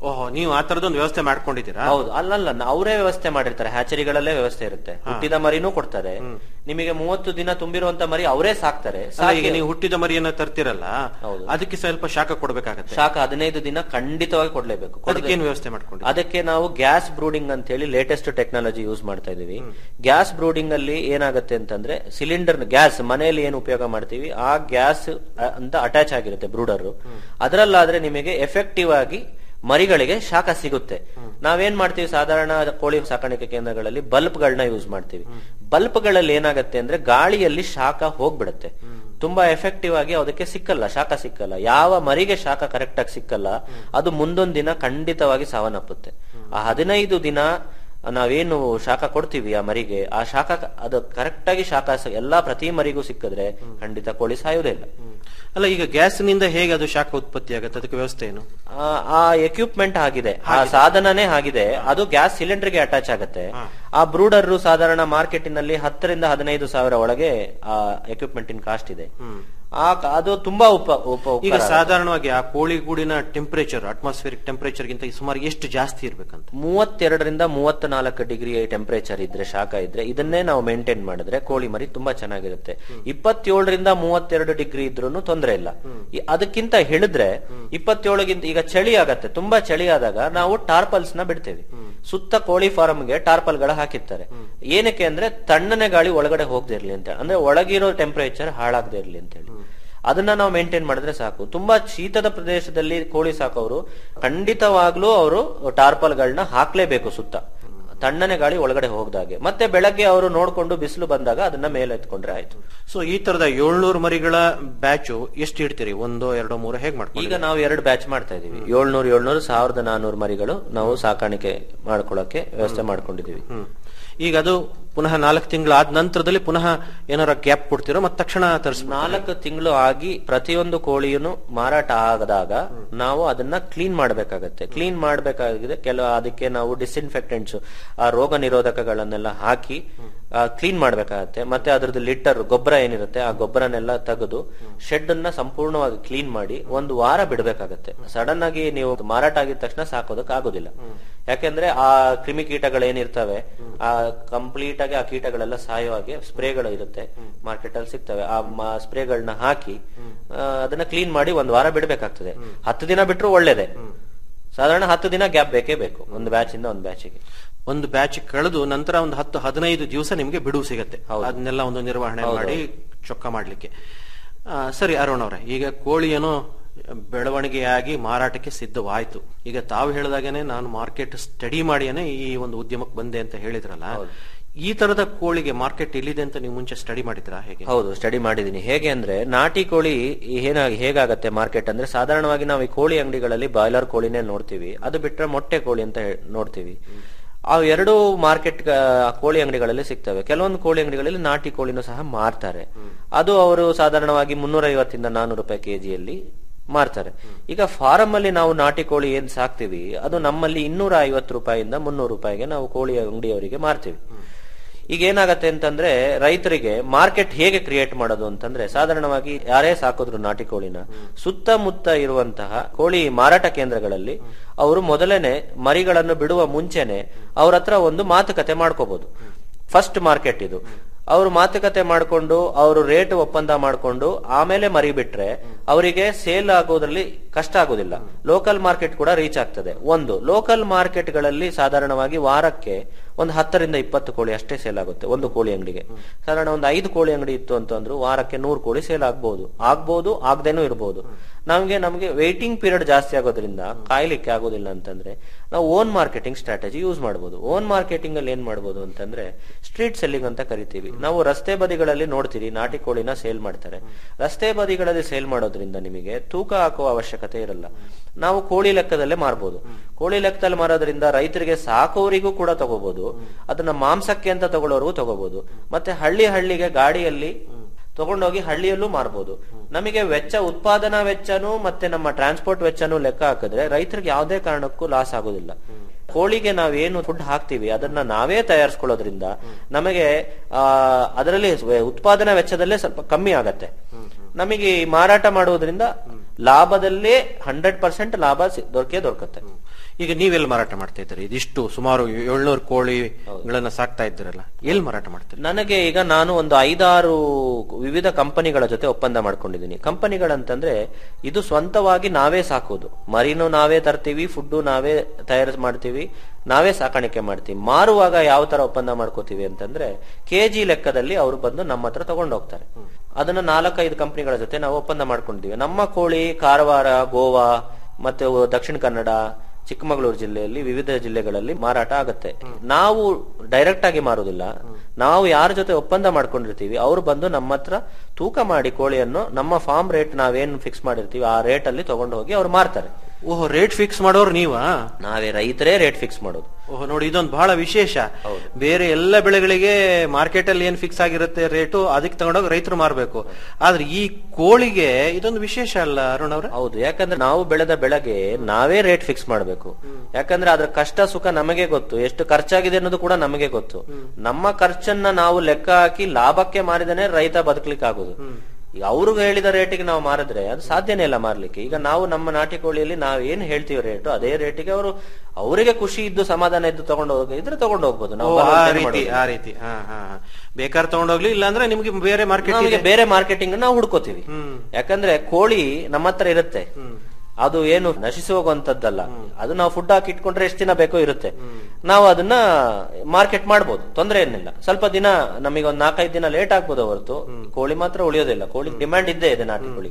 ಓಹೋ ನೀವು ಆ ತರದೊಂದು ವ್ಯವಸ್ಥೆ ಮಾಡ್ಕೊಂಡಿದ್ದೀರಾ ಹೌದು ಅಲ್ಲಲ್ಲ ನ- ಅವರೇ ವ್ಯವಸ್ಥೆ ಮಾಡಿರ್ತಾರೆ ಹ್ಯಾಚರಿಗಳಲ್ಲೇ ವ್ಯವಸ್ಥೆ ಇರುತ್ತೆ ಹುಟ್ಟಿದ ಮರಿನೂ ಕೊಡ್ತಾರೆ ನಿಮಗೆ ಮೂವತ್ತು ದಿನ ತುಂಬಿರುವಂತ ಮರಿ ಅವರೇ ಸಾಕ್ತಾರೆ ಅಲ್ಲ, ಈಗ ಸಾಕಿ- ನೀವು ಹುಟ್ಟಿದ ಮರಿಯನ್ನ ತರ್ತಿರಲ್ಲ ಅದಕ್ಕೆ ಸ್ವಲ್ಪ ಶಾಖ ಕೊಡ್ಬೇಕಾಗತ್ತೆ ಶಾಖ ಹದಿನೈದು ದಿನ ಖಂಡಿತವಾಗಿ ಕೊಡ್ಲೇಬೇಕು ಅದಕ್ಕೇನು ವ್ಯವಸ್ಥೆ ಮಾಡ್ಕೊಂಡು ಅದಕ್ಕೆ ನಾವು ಗ್ಯಾಸ್ ಬ್ರೂಡಿಂಗ್ ಅಂತ ಹೇಳಿ ಲೇಟೆಸ್ಟ್ ಟೆಕ್ನಾಲಜಿ ಯೂಸ್ ಮಾಡ್ತಾ ಇದೀವಿ ಗ್ಯಾಸ್ ಬ್ರೂಡಿಂಗ್ ಅಲ್ಲಿ ಏನಾಗುತ್ತೆ ಅಂತಂದ್ರೆ ಸಿಲಿಂಡರ್ ಗ್ಯಾಸ್ ಮನೆಯಲ್ಲಿ ಏನು ಉಪಯೋಗ ಮಾಡ್ತೀವಿ ಆ ಗ್ಯಾಸ್ ಅಂತ ಅಟ್ಯಾಚ್ ಆಗಿರುತ್ತೆ ಬ್ರೂಡರ್ ಅದರಲ್ಲಾದ್ರೆ ನಿಮಗೆ ಎಫೆಕ್ಟಿವ್ ಆಗಿ ಮರಿಗಳಿಗೆ ಶಾಖ ಸಿಗುತ್ತೆ ನಾವೇನ್ ಮಾಡ್ತೀವಿ ಸಾಧಾರಣ ಕೋಳಿ ಸಾಕಾಣಿಕೆ ಕೇಂದ್ರಗಳಲ್ಲಿ ಬಲ್ಬ್ಗಳನ್ನ ಯೂಸ್ ಮಾಡ್ತೀವಿ ಬಲ್ಬ್ಗಳಲ್ಲಿ ಏನಾಗುತ್ತೆ ಅಂದ್ರೆ ಗಾಳಿಯಲ್ಲಿ ಶಾಖ ಹೋಗ್ಬಿಡುತ್ತೆ ತುಂಬಾ ಎಫೆಕ್ಟಿವ್ ಆಗಿ ಅದಕ್ಕೆ ಸಿಕ್ಕಲ್ಲ ಶಾಖ ಸಿಕ್ಕಲ್ಲ ಯಾವ ಮರಿಗೆ ಶಾಖ ಕರೆಕ್ಟ್ ಆಗಿ ಸಿಕ್ಕಲ್ಲ ಅದು ಮುಂದೊಂದ್ ದಿನ ಖಂಡಿತವಾಗಿ ಸಾವನ್ನಪ್ಪುತ್ತೆ ಆ ಹದಿನೈದು ದಿನ ನಾವೇನು ಶಾಖ ಕೊಡ್ತೀವಿ ಆ ಮರಿಗೆ ಆ ಶಾಖ ಅದು ಕರೆಕ್ಟ್ ಆಗಿ ಶಾಖ ಸ- ಎಲ್ಲಾ ಪ್ರತಿ ಮರಿಗೂ ಸಿಕ್ಕಿದ್ರೆ ಖಂಡಿತ ಕೋಳಿ ಸಾಯುವುದೇ ಇಲ್ಲ ಅಲ್ಲ ಈಗ ಗ್ಯಾಸ್ನಿಂದ ಹೇಗೆ ಅದು ಶಾಖ ಉತ್ಪತ್ತಿ ಆಗುತ್ತೆ ಅದಕ್ಕೆ ವ್ಯವಸ್ಥೆ ಏನು ಆ- ಆ ಎಕ್ವಿಪ್ಮೆಂಟ್ ಆಗಿದೆ ಆ ಸಾಧನನೇ ಆಗಿದೆ ಅದು ಗ್ಯಾಸ್ ಸಿಲಿಂಡರ್ ಗೆ ಅಟ್ಯಾಚ್ ಆಗುತ್ತೆ ಆ ಬ್ರೂಡರ್ ಸಾಧಾರಣ ಮಾರ್ಕೆಟಿನಲ್ಲಿ ಹತ್ತರಿಂದ ಹದಿನೈದು ಸಾವಿರ ಒಳಗೆ ಆ ಎಕ್ವಿಪ್ಮೆಂಟ್ ಇನ್ ಕಾಸ್ಟ್ ಇದೆ ಆ ಕ- ಅದು ತುಂಬಾ ಉಪ ಉಪ ಈಗ ಉಪಕಾರ ಆಗುತ್ತೆ. ಸಾಧಾರಣವಾಗಿ ಆ ಕೋಳಿ ಗೂಡಿನ ಟೆಂಪರೇಚರ್ ಅಟ್ಮಾಸ್ಫಿಯರಿಕ್ ಟೆಂಪರೇಚರ್ ಗಿಂತ ಸುಮಾರು ಎಷ್ಟು ಜಾಸ್ತಿ ಇರ್ಬೇಕಂತ ಮೂವತ್ತೆರಡರಿಂದ ಮೂವತ್ತ ನಾಲ್ಕು ಡಿಗ್ರಿ ಟೆಂಪರೇಚರ್ ಇದ್ರೆ ಶಾಖ ಇದ್ರೆ ಇದನ್ನೇ ನಾವು ಮೇಂಟೈನ್ ಮಾಡಿದ್ರೆ ಕೋಳಿ ಮರಿ ತುಂಬಾ ಚೆನ್ನಾಗಿರುತ್ತೆ ಇಪ್ಪತ್ತೇಳರಿಂದ ಮೂವತ್ತೆರಡು ಡಿಗ್ರಿ ಇದ್ರೂ ತೊಂದರೆ ಇಲ್ಲ ಈ- ಅದಕ್ಕಿಂತ ಹೇಳಿದ್ರೆ ಇಪ್ಪತ್ತೇಳಗಿಂತ ಈಗ ಚಳಿ ಆಗತ್ತೆ ತುಂಬಾ ಚಳಿ ಆದಾಗ ನಾವು ಟಾರ್ಪಲ್ಸ್ ನ ಬಿಡ್ತೇವೆ ಸುತ್ತ ಕೋಳಿ ಫಾರ್ಮ್ಗೆ ಟಾರ್ಪಲ್ ಗಳ ಹಾಕಿರ್ತಾರೆ ಏನಕ್ಕೆ ಅಂದ್ರೆ ತಣ್ಣನೆ ಗಾಳಿ ಒಳಗಡೆ ಹೋಗದೆ ಇರ್ಲಿ ಅಂತ ಅಂದ್ರೆ ಒಳಗಿರೋ ಟೆಂಪರೇಚರ್ ಹಾಳಾಗದೆ ಇರ್ಲಿ ಅಂತ ಹೇಳಿ ಅದನ್ನ ನಾವು ಮೇಂಟೈನ್ ಮಾಡಿದ್ರೆ ಸಾಕು ತುಂಬಾ ಶೀತದ ಪ್ರದೇಶದಲ್ಲಿ ಕೋಳಿ ಸಾಕೋರು ಖಂಡಿತವಾಗ್ಲೂ ಅವರು ಟಾರ್ಪಲ್ಗಳನ್ನ ಹಾಕ್ಲೇಬೇಕು ಸುತ್ತ ತಣ್ಣನೆ ಗಾಳಿ ಒಳಗಡೆ ಹೋಗ್ದಾಗೆ ಮತ್ತೆ ಬೆಳಗ್ಗೆ ಅವರು ನೋಡ್ಕೊಂಡು ಬಿಸಿಲು ಬಂದಾಗ ಅದನ್ನ ಮೇಲೆ ಎತ್ಕೊಂಡ್ರೆ ಆಯ್ತು ಸೊ ಈ ತರದ ಏಳ್ನೂರು ಮರಿಗಳ ಬ್ಯಾಚು ಎಷ್ಟು ಇಡ್ತೀರಿ ಒಂದು ಎರಡು ಮೂರು ಹೇಗ್ ಮಾಡ್ಕೊಂಡು ಈಗ ನಾವು ಎರಡು ಬ್ಯಾಚ್ ಮಾಡ್ತಾ ಇದೀವಿ ಏಳ್ನೂರು ಏಳ್ನೂರು ಸಾವಿರದ ನಾನೂರು ಮರಿಗಳು ನಾವು ಸಾಕಾಣಿಕೆ ಮಾಡ್ಕೊಳ್ಳೋಕೆ ವ್ಯವಸ್ಥೆ ಮಾಡ್ಕೊಂಡಿದೀವಿ ಈಗ ಅದು ಪುನಃ ನಾಲ್ಕು ತಿಂಗಳಾದ ನಂತರದಲ್ಲಿ ಪುನಃ ಏನಾರ ಗ್ಯಾಪ್ ಕೊಡ್ತಿರೋ ಮತ್ತೆ ತಕ್ಷಣ ತರಿಸ್ ನಾಲ್ಕು ತಿಂಗಳು ಆಗಿ ಪ್ರತಿಯೊಂದು ಕೋಳಿಯನ್ನು ಮಾರಾಟ ಆಗದಾಗ ನಾವು ಅದನ್ನ ಕ್ಲೀನ್ ಮಾಡಬೇಕಾಗತ್ತೆ ಕ್ಲೀನ್ ಮಾಡಬೇಕಾಗಿದೆ ಕೆಲವು ಅದಕ್ಕೆ ನಾವು ಡಿಸ್ಇನ್ಫೆಕ್ಟೆಂಟ್ಸ್ ಆ ರೋಗ ನಿರೋಧಕಗಳನ್ನೆಲ್ಲ ಹಾಕಿ ಕ್ಲೀನ್ ಮಾಡಬೇಕಾಗತ್ತೆ ಮತ್ತೆ ಅದ್ರದ್ದು ಲಿಟರ್ ಗೊಬ್ಬರ ಏನಿರುತ್ತೆ ಆ ಗೊಬ್ಬರನೆಲ್ಲ ತೆಗೆದು ಶೆಡ್ ಅನ್ನ ಸಂಪೂರ್ಣವಾಗಿ ಕ್ಲೀನ್ ಮಾಡಿ ಒಂದು ವಾರ ಬಿಡಬೇಕಾಗತ್ತೆ ಸಡನ್ ಆಗಿ ನೀವು ಮಾರಾಟ ಆಗಿದ ತಕ್ಷಣ ಸಾಕೋದಕ್ ಆಗೋದಿಲ್ಲ ಯಾಕೆಂದ್ರೆ ಆ ಕ್ರಿಮಿಕೀಟಗಳು ಏನಿರ್ತವೆ ಆ ಕಂಪ್ಲೀಟ್ ಆಗಿ ಆ ಕೀಟಗಳೆಲ್ಲ ಸಾಯೋ ಹಾಗೆ ಸ್ಪ್ರೇಗಳು ಇರುತ್ತೆ ಮಾರ್ಕೆಟ್ ಅಲ್ಲಿ ಸಿಗ್ತವೆ ಆ ಸ್ಪ್ರೇಗಳನ್ನ ಹಾಕಿ ಆ, ಅದನ್ನ ಕ್ಲೀನ್ ಮಾಡಿ ಒಂದ್ ವಾರ ಬಿಡಬೇಕಾಗ್ತದೆ ಹತ್ತು ದಿನ ಬಿಟ್ರು ಒಳ್ಳೇದೇ ಸಾಧಾರಣ ಹತ್ತು ದಿನ ಗ್ಯಾಪ್ ಬೇಕೇ ಬೇಕು ಒಂದು ಬ್ಯಾಚ್ ಇಂದ ಒಂದು ಬ್ಯಾಚಿಗೆ ಒಂದು ಬ್ಯಾಚ್ ಕಳೆದು ನಂತರ ಒಂದು ಹತ್ತು ಹದಿನೈದು ದಿವಸ ನಿಮ್ಗೆ ಬಿಡುವು ಸಿಗತ್ತೆ ಅದನ್ನೆಲ್ಲ ಒಂದು ನಿರ್ವಹಣೆ ಹೌದು, ಮಾಡಿ ಚೊಕ್ಕ ಮಾಡ್ಲಿಕ್ಕೆ ಆ, ಸರಿ ಅರುಣ್ ಅವರೇ ಈಗ ಕೋಳಿ ಏನೋ ಬೆಳವಣಿಗೆಯಾಗಿ ಮಾರಾಟಕ್ಕೆ ಸಿದ್ಧವಾಯ್ತು ಈಗ ತಾವು ಹೇಳಿದಾಗೇನೆ ನಾನು ಮಾರ್ಕೆಟ್ ಸ್ಟಡಿ ಮಾಡಿಯೇನೆ ಈ ಒಂದು ಉದ್ಯಮಕ್ಕೆ ಬಂದೆ ಅಂತ ಹೇಳಿದ್ರಲ್ಲ ಈ ತರದ ಕೋಳಿಗೆ ಮಾರ್ಕೆಟ್ ಎಲ್ಲಿದೆ ಅಂತ ನೀವು ಮುಂಚೆ ಸ್ಟಡಿ ಮಾಡಿದ್ರಾ ಹೇಗೆ ಹೌದು ಸ್ಟಡಿ ಮಾಡಿದೀನಿ ಹೇಗೆ ಅಂದ್ರೆ ನಾಟಿ ಕೋಳಿ ಏನಾಗಿ ಹೇಗಾಗತ್ತೆ ಮಾರ್ಕೆಟ್ ಅಂದ್ರೆ ಸಾಧಾರಣವಾಗಿ ನಾವು ಈ ಕೋಳಿ ಅಂಗಡಿಗಳಲ್ಲಿ ಬಾಯ್ಲರ್ ಕೋಳಿನೇ ನೋಡ್ತೀವಿ ಅದು ಬಿಟ್ರೆ ಮೊಟ್ಟೆ ಕೋಳಿ ಅಂತ ಹೇಳ್- ನೋಡ್ತೀವಿ ಆ ಎರಡು ಮಾರ್ಕೆಟ್ ಕೋಳಿ ಅಂಗಡಿಗಳಲ್ಲಿ ಸಿಗ್ತವೆ ಕೆಲವೊಂದು ಕೋಳಿ ಅಂಗಡಿಗಳಲ್ಲಿ ನಾಟಿ ಕೋಳಿನೂ ಸಹ ಮಾರ್ತಾರೆ ಅದು ಅವರು ಸಾಧಾರಣವಾಗಿ ಮುನ್ನೂರ ಐವತ್ತಿಂದ ನಾನೂರು ರೂಪಾಯಿ ಕೆಜಿಯಲ್ಲಿ ಮಾರ್ತಾರೆ ಈಗ ಫಾರಂ ಅಲ್ಲಿ ನಾವು ನಾಟಿ ಕೋಳಿ ಏನ್ ಸಾಕ್ತಿವಿ ಅದು ನಮ್ಮಲ್ಲಿ ಇನ್ನೂರ ಐವತ್ತು ರೂಪಾಯಿಂದ ಮುನ್ನೂರು ರೂಪಾಯಿಗೆ ನಾವು ಕೋಳಿ ಅಂಗಡಿಯವರಿಗೆ ಮಾರ್ತೀವಿ ಈಗ ಏನಾಗತ್ತೆ ಅಂತಂದ್ರೆ ರೈತರಿಗೆ ಮಾರ್ಕೆಟ್ ಹೇಗೆ ಕ್ರಿಯೇಟ್ ಮಾಡೋದು ಅಂತಂದ್ರೆ ಸಾಧಾರಣವಾಗಿ ಯಾರೇ ಸಾಕಿದ್ರು ನಾಟಿ ಕೋಳಿನ ಸುತ್ತಮುತ್ತ ಇರುವಂತಹ ಕೋಳಿ ಮಾರಾಟ ಕೇಂದ್ರಗಳಲ್ಲಿ ಅವರು ಮೊದಲೇನೆ ಮರಿಗಳನ್ನು ಬಿಡುವ ಮುಂಚೆನೆ ಅವ್ರ ಹತ್ರ ಒಂದು ಮಾತುಕತೆ ಮಾಡ್ಕೋಬಹುದು ಫಸ್ಟ್ ಮಾರ್ಕೆಟ್ ಇದು ಅವರು ಮಾತುಕತೆ ಮಾಡಿಕೊಂಡು ಅವರು ರೇಟ್ ಒಪ್ಪಂದ ಮಾಡಿಕೊಂಡು ಆಮೇಲೆ ಮರಿ ಬಿಟ್ರೆ ಅವರಿಗೆ ಸೇಲ್ ಆಗೋದ್ರಲ್ಲಿ ಕಷ್ಟ ಆಗೋದಿಲ್ಲ ಲೋಕಲ್ ಮಾರ್ಕೆಟ್ ಕೂಡ ರೀಚ್ ಆಗ್ತದೆ ಒಂದು ಲೋಕಲ್ ಮಾರ್ಕೆಟ್ಗಳಲ್ಲಿ ಸಾಧಾರಣವಾಗಿ ವಾರಕ್ಕೆ ಒಂದು ಹತ್ತರಿಂದ ಇಪ್ಪತ್ತು ಕೋಳಿ ಅಷ್ಟೇ ಸೇಲ್ ಆಗುತ್ತೆ ಒಂದು ಕೋಳಿ ಅಂಗಡಿಗೆ ಸಾಧಾರಣ ಒಂದು ಐದು ಕೋಳಿ ಅಂಗಡಿ ಇತ್ತು ಅಂತಂದ್ರು ವಾರಕ್ಕೆ ನೂರು ಕೋಳಿ ಸೇಲ್ ಆಗ್ಬಹುದು ಆಗ್ಬಹುದು ಆಗದೇನೂ ಇರಬಹುದು ನಮ್ಗೆ ನಮ್ಗೆ ವೇಟಿಂಗ್ ಪೀರಿಯಡ್ ಜಾಸ್ತಿ ಆಗೋದ್ರಿಂದ ಕಾಯ್ಲಿಕ್ಕೆ ಆಗೋದಿಲ್ಲ ಅಂತಂದ್ರೆ ನಾವು ಓನ್ ಮಾರ್ಕೆಟಿಂಗ್ ಸ್ಟ್ರಾಟಜಿ ಯೂಸ್ ಮಾಡಬಹುದು ಓನ್ ಮಾರ್ಕೆಟಿಂಗ್ ಅಲ್ಲಿ ಏನ್ ಮಾಡಬಹುದು ಅಂತಂದ್ರೆ ಸ್ಟ್ರೀಟ್ ಸೆಲ್ಲಿಂಗ್ ಅಂತ ಕರಿತೀವಿ ನಾವು ರಸ್ತೆ ಬದಿಗಳಲ್ಲಿ ನೋಡ್ತೀರಿ ನಾಟಿ ಕೋಳಿನ ಸೇಲ್ ಮಾಡ್ತಾರೆ ರಸ್ತೆ ಬದಿಗಳಲ್ಲಿ ಸೇಲ್ ಮಾಡೋದ್ರಿಂದ ನಿಮಗೆ ತೂಕ ಹಾಕುವ ಅವಶ್ಯಕತೆ ಇರಲ್ಲ ನಾವು ಕೋಳಿ ಲೆಕ್ಕದಲ್ಲೇ ಮಾರ್ಬೋದು ಕೋಳಿ ಲೆಕ್ಕದಲ್ಲಿ ಮಾರೋದ್ರಿಂದ ರೈತರಿಗೆ ಸಾಕೋರಿಗೂ ಕೂಡ ತಗೋಬಹುದು ಅದನ್ನ ಮಾಂಸಕ್ಕೆ ಅಂತ ತಗೊಳ್ಳೋರ್ಗೂ ತಗೋಬಹುದು ಮತ್ತೆ ಹಳ್ಳಿ ಹಳ್ಳಿಗೆ ಗಾಡಿಯಲ್ಲಿ ತಗೊಂಡೋಗಿ ಹಳ್ಳಿಯಲ್ಲೂ ಮಾರ್ಬೋದು ನಮಗೆ ವೆಚ್ಚ ಉತ್ಪಾದನಾ ವೆಚ್ಚನೂ ಮತ್ತೆ ನಮ್ಮ ಟ್ರಾನ್ಸ್ಪೋರ್ಟ್ ವೆಚ್ಚನೂ ಲೆಕ್ಕ ಹಾಕಿದ್ರೆ ರೈತರಿಗೆ ಯಾವುದೇ ಕಾರಣಕ್ಕೂ ಲಾಸ್ ಆಗೋದಿಲ್ಲ ಕೋಳಿಗೆ ನಾವೇನು ಫುಡ್ ಹಾಕ್ತಿವಿ ಅದನ್ನ ನಾವೇ ತಯಾರಿಸ್ಕೊಳ್ಳೋದ್ರಿಂದ ನಮಗೆ ಆ ಅದರಲ್ಲಿ ಉತ್ಪಾದನಾ ವೆಚ್ಚದಲ್ಲೇ ಸ್ವಲ್ಪ ಕಮ್ಮಿ ಆಗತ್ತೆ ನಮಗೆ ಈ ಮಾರಾಟ ಮಾಡುವುದರಿಂದ ಲಾಭದಲ್ಲೇ ಹಂಡ್ರೆಡ್ ಪರ್ಸೆಂಟ್ ಲಾಭ ಸಿ- ದೊರಕೇ ದೊರಕತ್ತೆ ಈಗ ನೀವೆಲ್ಲಿ ಮಾರಾಟ ಮಾಡ್ತಾ ಇದ್ದೀರಿ ಇದಿಷ್ಟು ಸುಮಾರು ಏಳ್ನೂರು ಕೋಳಿಗಳನ್ನ ಸಾಕ್ತಾ ಇದ್ದೀರಲ್ಲ ಎಲ್ಲಿ ಮಾರಾಟ ಮಾಡ್ತೀರಿ ನನಗೆ ಈಗ ನಾನು ಒಂದು ಐದಾರು ವಿವಿಧ ಕಂಪನಿಗಳ ಜೊತೆ ಒಪ್ಪಂದ ಮಾಡ್ಕೊಂಡಿದ್ದೀನಿ ಕಂಪನಿಗಳಂತಂದ್ರೆ ಇದು ಸ್ವಂತವಾಗಿ ನಾವೇ ಸಾಕೋದು ಮರಿನೂ ನಾವೇ ತರ್ತೀವಿ ಫುಡ್ಡು ನಾವೇ ತಯಾರು ಮಾಡ್ತೀವಿ ನಾವೇ ಸಾಕಾಣಿಕೆ ಮಾಡ್ತೀವಿ ಮಾರುವಾಗ ಯಾವ ತರ ಒಪ್ಪಂದ ಮಾಡ್ಕೋತೀವಿ ಅಂತಂದ್ರೆ ಕೆಜಿ ಲೆಕ್ಕದಲ್ಲಿ ಅವರು ಬಂದು ನಮ್ಮ ಹತ್ರ ತಗೊಂಡು ಹೋಗ್ತಾರೆ ಅದನ್ನ ನಾಲ್ಕೈದು ಕಂಪನಿಗಳ ಜೊತೆ ನಾವು ಒಪ್ಪಂದ ಮಾಡ್ಕೊಂಡಿದ್ದೀವಿ ನಮ್ಮ ಕೋಳಿ ಕಾರವಾರ ಗೋವಾ ಮತ್ತೆ ದಕ್ಷಿಣ ಕನ್ನಡ ಚಿಕ್ಕಮಗಳೂರು ಜಿಲ್ಲೆಯಲ್ಲಿ ವಿವಿಧ ಜಿಲ್ಲೆಗಳಲ್ಲಿ ಮಾರಾಟ ಆಗುತ್ತೆ ನಾವು ಡೈರೆಕ್ಟ್ ಆಗಿ ಮಾರುದಿಲ್ಲ ನಾವು ಯಾರ ಜೊತೆ ಒಪ್ಪಂದ ಮಾಡ್ಕೊಂಡಿರ್ತೀವಿ ಅವರು ಬಂದು ನಮ್ಮ ಹತ್ರ ತೂಕ ಮಾಡಿ ಕೋಳಿಯನ್ನು ನಮ್ಮ ಫಾರ್ಮ್ ರೇಟ್ ನಾವೇನು ಫಿಕ್ಸ್ ಮಾಡಿರ್ತೀವಿ ಆ ರೇಟ್ ಅಲ್ಲಿ ತಗೊಂಡು ಹೋಗಿ ಅವ್ರು ಮಾರ್ತಾರೆ ಓಹೋ ರೇಟ್ ಫಿಕ್ಸ್ ಮಾಡೋರು ನೀವಾ ನಾವೇ ರೈತರೇ ರೇಟ್ ಫಿಕ್ಸ್ ಮಾಡೋದು ಓಹೋ ನೋಡಿ ಇದೊಂದು ಬಹಳ ವಿಶೇಷ ಬೇರೆ ಎಲ್ಲ ಬೆಳೆಗಳಿಗೆ ಮಾರ್ಕೆಟ್ ಅಲ್ಲಿ ಏನ್ ಫಿಕ್ಸ್ ಆಗಿರುತ್ತೆ ರೇಟು ಅದಕ್ಕೆ ತಗೊಂಡೋಗಿ ರೈತರು ಮಾರಬೇಕು ಆದ್ರೆ ಈ ಕೋಳಿಗೆ ಇದೊಂದು ವಿಶೇಷ ಅಲ್ಲ ಅರುಣ್ ಅವ್ರೆ ಹೌದು ಯಾಕಂದ್ರೆ ನಾವು ಬೆಳೆದ ಬೆಳೆಗೆ ನಾವೇ ರೇಟ್ ಫಿಕ್ಸ್ ಮಾಡಬೇಕು ಯಾಕಂದ್ರೆ ಅದ್ರ ಕಷ್ಟ ಸುಖ ನಮಗೆ ಗೊತ್ತು ಎಷ್ಟು ಖರ್ಚಾಗಿದೆ ಅನ್ನೋದು ಕೂಡ ನಮಗೆ ಗೊತ್ತು ನಮ್ಮ ಖರ್ಚನ್ನ ನಾವು ಲೆಕ್ಕ ಹಾಕಿ ಲಾಭಕ್ಕೆ ಮಾರಿದನೇ ರೈತ ಬದುಕಲಿಕ್ಕೆ ಆಗುದು ಈಗ ಅವ್ರಿಗೆ ಹೇಳಿದ ರೇಟಿಗೆ ನಾವು ಮಾರಿದ್ರೆ ಅದು ಸಾಧ್ಯನೇ ಇಲ್ಲ ಮಾರ್ಲಿಕ್ಕೆ ಈಗ ನಾವು ನಮ್ಮ ನಾಟಿ ಕೋಳಿಯಲ್ಲಿ ನಾವು ಏನ್ ಹೇಳ್ತೀವಿ ರೇಟು ಅದೇ ರೇಟಿಗೆ ಅವರು ಅವರಿಗೆ ಖುಷಿ ಇದ್ದು ಸಮಾಧಾನ ಇದ್ದು ತಗೊಂಡು ಹೋಗಿ ಇದ್ರೆ ತಗೊಂಡು ಹೋಗ್ಬೋದು ಓ, ನಾವು ಆ ಬಲವಂತ ರೀತಿ ಮಾಡೋದಿಲ್ಲ. ಆ ರೀತಿ ಹಾ ಹಾ ಹಾ. ಬೇಕಾದ್ರೆ ತಗೊಂಡೋಗ್ಲಿ ಇಲ್ಲಾಂದ್ರೆ ನಿಮ್ಗೆ ಬೇರೆ ಮಾರ್ಕೆಟ್ ನಮಗೆ ಬೇರೆ ಮಾರ್ಕೆಟಿಂಗ್ ನಾವು ಹುಡ್ಕೋತೀವಿ ಯಾಕಂದ್ರೆ ಕೋಳಿ ನಮ್ಮ ಹತ್ರ ಇರುತ್ತೆ ಅದು ಏನು ನಶಿಸಿ ಹೋಗುವಂತದ್ದಲ್ಲ ಅದು ನಾವು ಫುಡ್ ಹಾಕಿ ಇಟ್ಕೊಂಡ್ರೆ ಎಷ್ಟು ದಿನ ಬೇಕೋ ಇರುತ್ತೆ ನಾವು ಅದನ್ನ ಮಾರ್ಕೆಟ್ ಮಾಡ್ಬೋದು ತೊಂದರೆ ಏನಿಲ್ಲ ಸ್ವಲ್ಪ ದಿನ ನಮಗೆ ಒಂದ್ ನಾಲ್ಕೈದು ದಿನ ಲೇಟ್ ಆಗ್ಬೋದು ಹೊರತು ಕೋಳಿ ಮಾತ್ರ ಉಳಿಯೋದಿಲ್ಲ ಕೋಳಿ ಡಿಮ್ಯಾಂಡ್ ಇದ್ದೇ ಇದೆ ನಾಟಿ ಕೋಳಿ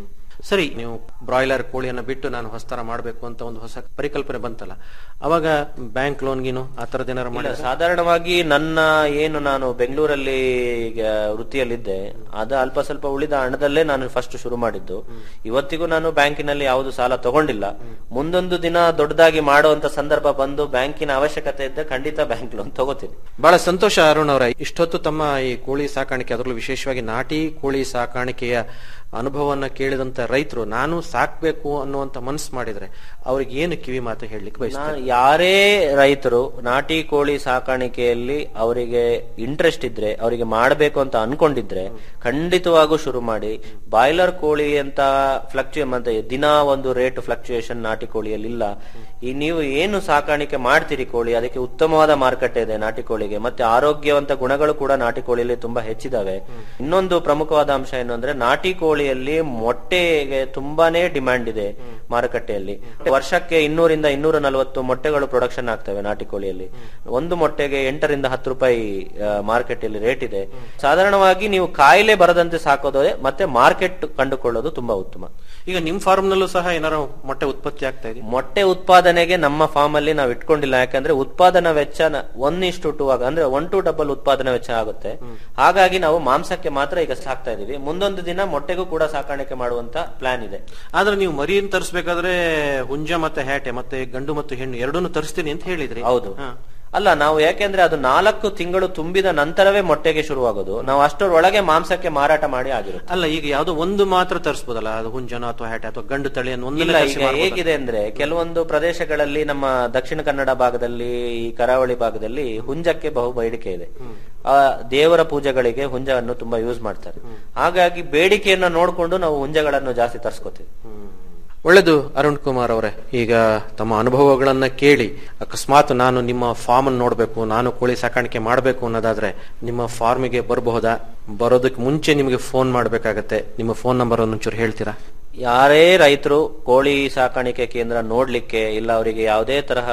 ಸರಿ ನೀವು ಬ್ರಾಯ್ಲರ್ ಕೋಳಿಯನ್ನ ಬಿಟ್ಟು ನಾನು ಹೊಸ್ತರ ಮಾಡಬೇಕು ಅಂತ ಒಂದು ಹೊಸ ಪರಿಕಲ್ಪನೆ ಬಂತಲ್ಲ ಅವಾಗ ಬ್ಯಾಂಕ್ ಲೋನ್ಗಿನು ಆ ತರದ್ ಏನಾರು ಇಲ್ಲ, ಮಾಡಿದ್ರೆ ಸಾಧಾರಣವಾಗಿ ನನ್ನ ಏನು ನಾನು ಬೆಂಗಳೂರಲ್ಲಿ ಈಗ ವೃತ್ತಿಯಲ್ಲಿದ್ದೆ ಅದು ಅಲ್ಪ ಸ್ವಲ್ಪ ಉಳಿದ ಹಣದಲ್ಲೇ ನಾನು ಫಸ್ಟ್ ಶುರು ಮಾಡಿದ್ದು ಇವತ್ತಿಗೂ ನಾನು ಬ್ಯಾಂಕಿನಲ್ಲಿ ಯಾವುದು ಸಾಲ ತಗೊಂಡಿಲ್ಲ ಮುಂದೊಂದು ದಿನ ದೊಡ್ಡದಾಗಿ ಮಾಡುವಂತ ಸಂದರ್ಭ ಬಂದು ಬ್ಯಾಂಕಿನ ಅವಶ್ಯಕತೆ ಇದ್ದ ಖಂಡಿತ ಬ್ಯಾಂಕ್ ಲೋನ್ ತಗೋತೀನಿ ಬಹಳ ಸಂತೋಷ ಅರುಣ್ ಅವರ ಇಷ್ಟೊತ್ತು ತಮ್ಮ ಈ ಕೋಳಿ ಸಾಕಾಣಿಕೆ ಅದರಲ್ಲೂ ವಿಶೇಷವಾಗಿ ನಾಟಿ ಕೋಳಿ ಸಾಕಾಣಿಕೆಯ ಅನುಭವವನ್ನ ಕೇಳಿದಂತ ರೈತರು ನಾನು ಸಾಕ್ಬೇಕು ಅನ್ನುವಂತ ಮನಸ್ಸು ಮಾಡಿದ್ರೆ ಅವ್ರಿಗೆ ಏನು ಕಿವಿ ಮಾತು ಹೇಳಲಿಕ್ಕೆ ಬಯಸ್ತಾರೆ ನಾನು ಯಾರೇ ರೈತರು ನಾಟಿ ಕೋಳಿ ಸಾಕಾಣಿಕೆಯಲ್ಲಿ ಅವರಿಗೆ ಇಂಟ್ರೆಸ್ಟ್ ಇದ್ರೆ ಅವರಿಗೆ ಮಾಡಬೇಕು ಅಂತ ಅನ್ಕೊಂಡಿದ್ರೆ ಖಂಡಿತವಾಗೂ ಶುರು ಮಾಡಿ ಬಾಯ್ಲರ್ ಕೋಳಿ ಅಂತ ಫ್ಲಕ್ಚುಯೇಟ್ ಮತ್ತೆ ದಿನ ಒಂದು ರೇಟ್ ಫ್ಲಕ್ಚುಯೇಷನ್ ನಾಟಿ ಕೋಳಿಯಲ್ಲಿ ಇಲ್ಲ ಈ ನೀವು ಏನು ಸಾಕಾಣಿಕೆ ಮಾಡ್ತೀರಿ ಕೋಳಿ ಅದಕ್ಕೆ ಉತ್ತಮವಾದ ಮಾರುಕಟ್ಟೆ ಇದೆ ನಾಟಿ ಕೋಳಿಗೆ ಮತ್ತೆ ಆರೋಗ್ಯವಂತ ಗುಣಗಳು ಕೂಡ ನಾಟಿ ಕೋಳಿಯಲ್ಲಿ ತುಂಬಾ ಹೆಚ್ಚಿದಾವೆ ಇನ್ನೊಂದು ಪ್ರಮುಖವಾದ ಅಂಶ ಏನು ಅಂದ್ರೆ ನಾಟಿ ಕೋಳಿಯಲ್ಲಿ ಮೊಟ್ಟೆಗೆ ತುಂಬಾನೇ ಡಿಮ್ಯಾಂಡ್ ಇದೆ ಮಾರುಕಟ್ಟೆಯಲ್ಲಿ ವರ್ಷಕ್ಕೆ ಇನ್ನೂರಿಂದ ಇನ್ನೂರ ನಲವತ್ತು ಮೊಟ್ಟೆಗಳು ಪ್ರೊಡಕ್ಷನ್ ಆಗ್ತವೆ ನಾಟಿ ಕೋಳಿಯಲ್ಲಿ ಒಂದು ಮೊಟ್ಟೆಗೆ ಎಂಟರಿಂದ ಹತ್ತು ರೂಪಾಯಿ ಮಾರ್ಕೆಟ್ ಅಲ್ಲಿ ರೇಟ್ ಇದೆ ಸಾಧಾರಣವಾಗಿ ನೀವು ಕಾಯಿಲೆ ಬರದಂತೆ ಸಾಕೋದೇ ಮತ್ತೆ ಮಾರ್ಕೆಟ್ ಕಂಡುಕೊಳ್ಳೋದು ತುಂಬಾ ಉತ್ತಮ ಈಗ ನಿಮ್ ಫಾರ್ಮ್ ನಲ್ಲೂ ಸಹ ಏನಾರು ಮೊಟ್ಟೆ ಉತ್ಪತ್ತಿ ಆಗ್ತಾ ಇದೆ ಮೊಟ್ಟೆ ಉತ್ಪಾದನೆಗೆ ನಮ್ಮ ಫಾರ್ಮ್ ಅಲ್ಲಿ ನಾವು ಇಟ್ಕೊಂಡಿಲ್ಲ ಯಾಕಂದ್ರೆ ಉತ್ಪಾದನಾ ವೆಚ್ಚ ಒನ್ ಇಷ್ಟು ಟು ಆಗ ಅಂದ್ರೆ ಒನ್ ಟು ಡಬಲ್ ಉತ್ಪಾದನಾ ವೆಚ್ಚ ಆಗುತ್ತೆ ಹಾಗಾಗಿ ನಾವು ಮಾಂಸಕ್ಕೆ ಮಾತ್ರ ಈಗ ಸಾಕ್ತಾ ಇದೀವಿ ಮುಂದೊಂದು ದಿನ ಮೊಟ್ಟೆಗೂ ಕೂಡ ಸಾಕಾಣಿಕೆ ಮಾಡುವಂತ ಪ್ಲಾನ್ ಇದೆ ಆದ್ರೆ ನೀವು ಮರಿಯನ್ನು ತರಿಸ್ಬೇಕಾದ್ರೆ ಹುಂಜ ಮತ್ತೆ ಹ್ಯಾಟೆ ಮತ್ತೆ ಗಂಡು ಮತ್ತು ಹೆಣ್ಣು ಎರಡನ್ನೂ ತರಿಸ್ತೀನಿ ಅಂತ ಹೇಳಿದ್ರಿ ಹೌದು ಅಲ್ಲ ನಾವು ಯಾಕೆಂದ್ರೆ ಅದು ನಾಲ್ಕು ತಿಂಗಳು ತುಂಬಿದ ನಂತರವೇ ಮೊಟ್ಟೆಗೆ ಶುರುವಾಗೋದು ನಾವು ಅಷ್ಟರೊಳಗೆ ಮಾಂಸಕ್ಕೆ ಮಾರಾಟ ಮಾಡಿ ಆಗಿರುತ್ತೆ ಅಲ್ಲ ಈಗ ಯಾವ್ದೋ ಒಂದು ಮಾತ್ರ ತರಿಸ್ಬೋದಲ್ಲ ಅದು ಹುಂಜನ ಅಥವಾ ಹ್ಯಾಟೆ ಅಥವಾ ಗಂಡು ತಳಿಯನ್ನು ಒಂದನ್ನೇ ಇಲ್ಲ ತರಿಸಿ ಈಗ ಮಾಡ್ಬೋದಾ? ಹೇಗಿದೆ ಅಂದ್ರೆ ಕೆಲವೊಂದು ಪ್ರದೇಶಗಳಲ್ಲಿ ನಮ್ಮ ದಕ್ಷಿಣ ಕನ್ನಡ ಭಾಗದಲ್ಲಿ ಈ ಕರಾವಳಿ ಭಾಗದಲ್ಲಿ ಹುಂಜಕ್ಕೆ ಬಹು ಬೇಡಿಕೆ ಇದೆ ಆ ದೇವರ ಪೂಜೆಗಳಿಗೆ ಹುಂಜವನ್ನು ತುಂಬಾ ಯೂಸ್ ಮಾಡ್ತಾರೆ ಹಾಗಾಗಿ ಬೇಡಿಕೆಯನ್ನ ನೋಡ್ಕೊಂಡು ನಾವು ಹುಂಜಗಳನ್ನು ಜಾಸ್ತಿ ತರಿಸ್ಕೋತೀವಿ ಒಳ್ಳೆದು ಅರುಣ್ ಕುಮಾರ್ ಅವರೇ ಈಗ ತಮ್ಮ ಅನುಭವಗಳನ್ನ ಕೇಳಿ ಅಕಸ್ಮಾತ್ ನಾನು ನಿಮ್ಮ ಫಾರ್ಮ್ ಅನ್ನು ನೋಡಬೇಕು ನಾನು ಕೋಳಿ ಸಾಕಾಣಿಕೆ ಮಾಡಬೇಕು ಅನ್ನೋದಾದ್ರೆ ನಿಮ್ಮ ಫಾರ್ಮಿಗೆ ಬರಬಹುದಾ ಬರೋದಕ್ಕೆ ಮುಂಚೆ ನಿಮಗೆ ಫೋನ್ ಮಾಡಬೇಕಾಗತ್ತೆ ನಿಮ್ಮ ಫೋನ್ ನಂಬರ್ ಒಂಚೂರು ಹೇಳ್ತೀರಾ ಯಾರೇ ರೈತರು ಕೋಳಿ ಸಾಕಾಣಿಕೆ ಕೇಂದ್ರ ನೋಡ್ಲಿಕ್ಕೆ ಇಲ್ಲ ಅವರಿಗೆ ಯಾವುದೇ ತರಹ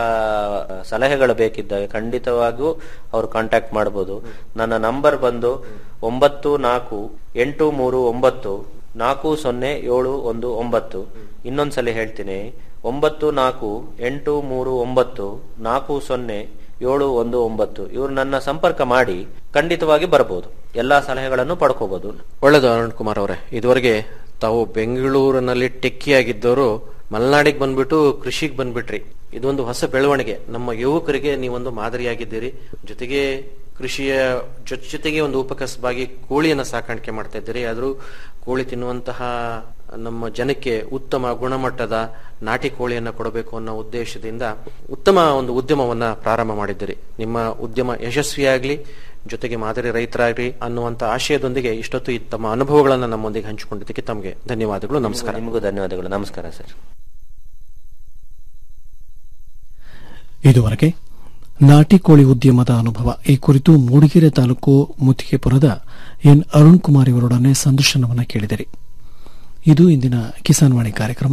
ಸಲಹೆಗಳು ಬೇಕಿದ್ದಾಗ ಖಂಡಿತವಾಗಿಯೂ ಅವರು ಕಾಂಟ್ಯಾಕ್ಟ್ ಮಾಡಬಹುದು ನನ್ನ ನಂಬರ್ ಬಂದು ಒಂಬತ್ತು ನಾಲ್ಕು ಎಂಟು ಮೂರು ಒಂಬತ್ತು ನಾಲ್ಕು ಸೊನ್ನೆ ಏಳು ಒಂದು ಒಂಬತ್ತು ಇನ್ನೊಂದ್ಸಲಿ ಹೇಳ್ತೀನಿ ಒಂಬತ್ತು ನಾಲ್ಕು ಎಂಟು ಮೂರು ಒಂಬತ್ತು ನಾಲ್ಕು ಸೊನ್ನೆ ಏಳು ಒಂದು ಒಂಬತ್ತು ಇವ್ರು ನನ್ನ ಸಂಪರ್ಕ ಮಾಡಿ ಖಂಡಿತವಾಗಿ ಬರಬಹುದು ಎಲ್ಲಾ ಸಲಹೆಗಳನ್ನು ಪಡ್ಕೋಬಹುದು ಒಳ್ಳೆದು ಅರುಣ್ ಕುಮಾರ್ ಅವರೇ ಇದುವರೆಗೆ ತಾವು ಬೆಂಗಳೂರಿನಲ್ಲಿ ಟೆಕ್ಕಿಯಾಗಿದ್ದವರು ಮಲೆನಾಡಿಗೆ ಬಂದ್ಬಿಟ್ಟು ಕೃಷಿಗೆ ಬಂದ್ಬಿಟ್ರಿ ಇದೊಂದು ಹೊಸ ಬೆಳವಣಿಗೆ ನಮ್ಮ ಯುವಕರಿಗೆ ನೀವೊಂದು ಮಾದರಿಯಾಗಿದ್ದೀರಿ ಜೊತೆಗೆ ಕೃಷಿಯ ಜೊತೆ ಜೊತೆಗೆ ಒಂದು ಉಪಕಸಬಾಗಿ ಕೋಳಿಯನ್ನ ಸಾಕಾಣಿಕೆ ಮಾಡ್ತಾ ಇದ್ದೀರಿ ಆದ್ರೂ ಕೋಳಿ ತಿನ್ನುವಂತಹ ನಮ್ಮ ಜನಕ್ಕೆ ಉತ್ತಮ ಗುಣಮಟ್ಟದ ನಾಟಿ ಕೋಳಿಯನ್ನ ಕೊಡಬೇಕು ಅನ್ನೋ ಉದ್ದೇಶದಿಂದ ಉತ್ತಮ ಒಂದು ಉದ್ಯಮವನ್ನ ಪ್ರಾರಂಭ ಮಾಡಿದ್ದೀರಿ ನಿಮ್ಮ ಉದ್ಯಮ ಯಶಸ್ವಿಯಾಗ್ಲಿ ಜೊತೆಗೆ ಮಾದರಿ ರೈತರಾಗ್ಲಿ ಅನ್ನುವಂತ ಆಶಯದೊಂದಿಗೆ ಇಷ್ಟೊತ್ತು ಈ ತಮ್ಮ ಅನುಭವಗಳನ್ನ ನಮ್ಮೊಂದಿಗೆ ಹಂಚಿಕೊಂಡಿದ್ದಕ್ಕೆ ತಮಗೆ ಧನ್ಯವಾದಗಳು ನಮಸ್ಕಾರ ನಿಮಗೂ ಧನ್ಯವಾದಗಳು ನಮಸ್ಕಾರ ಸರ್ ಇದುವರೆಗೆ ನಾಟಿ ಕೋಳಿ ಉದ್ಯಮದ ಅನುಭವ ಈ ಕುರಿತು ಮೂಡಿಗೆರೆ ತಾಲೂಕು ಮುತ್ತಿಗೆಪುರದ ಎನ್ ಅರುಣ್ ಕುಮಾರ್ ಇವರೊಡನೆ ಸಂದರ್ಶನವನ್ನು ಕೇಳಿದಿರಿ ಇದು ಇಂದಿನ ಕಿಸಾನ್ ವಾಣಿ ಕಾರ್ಯಕ್ರಮ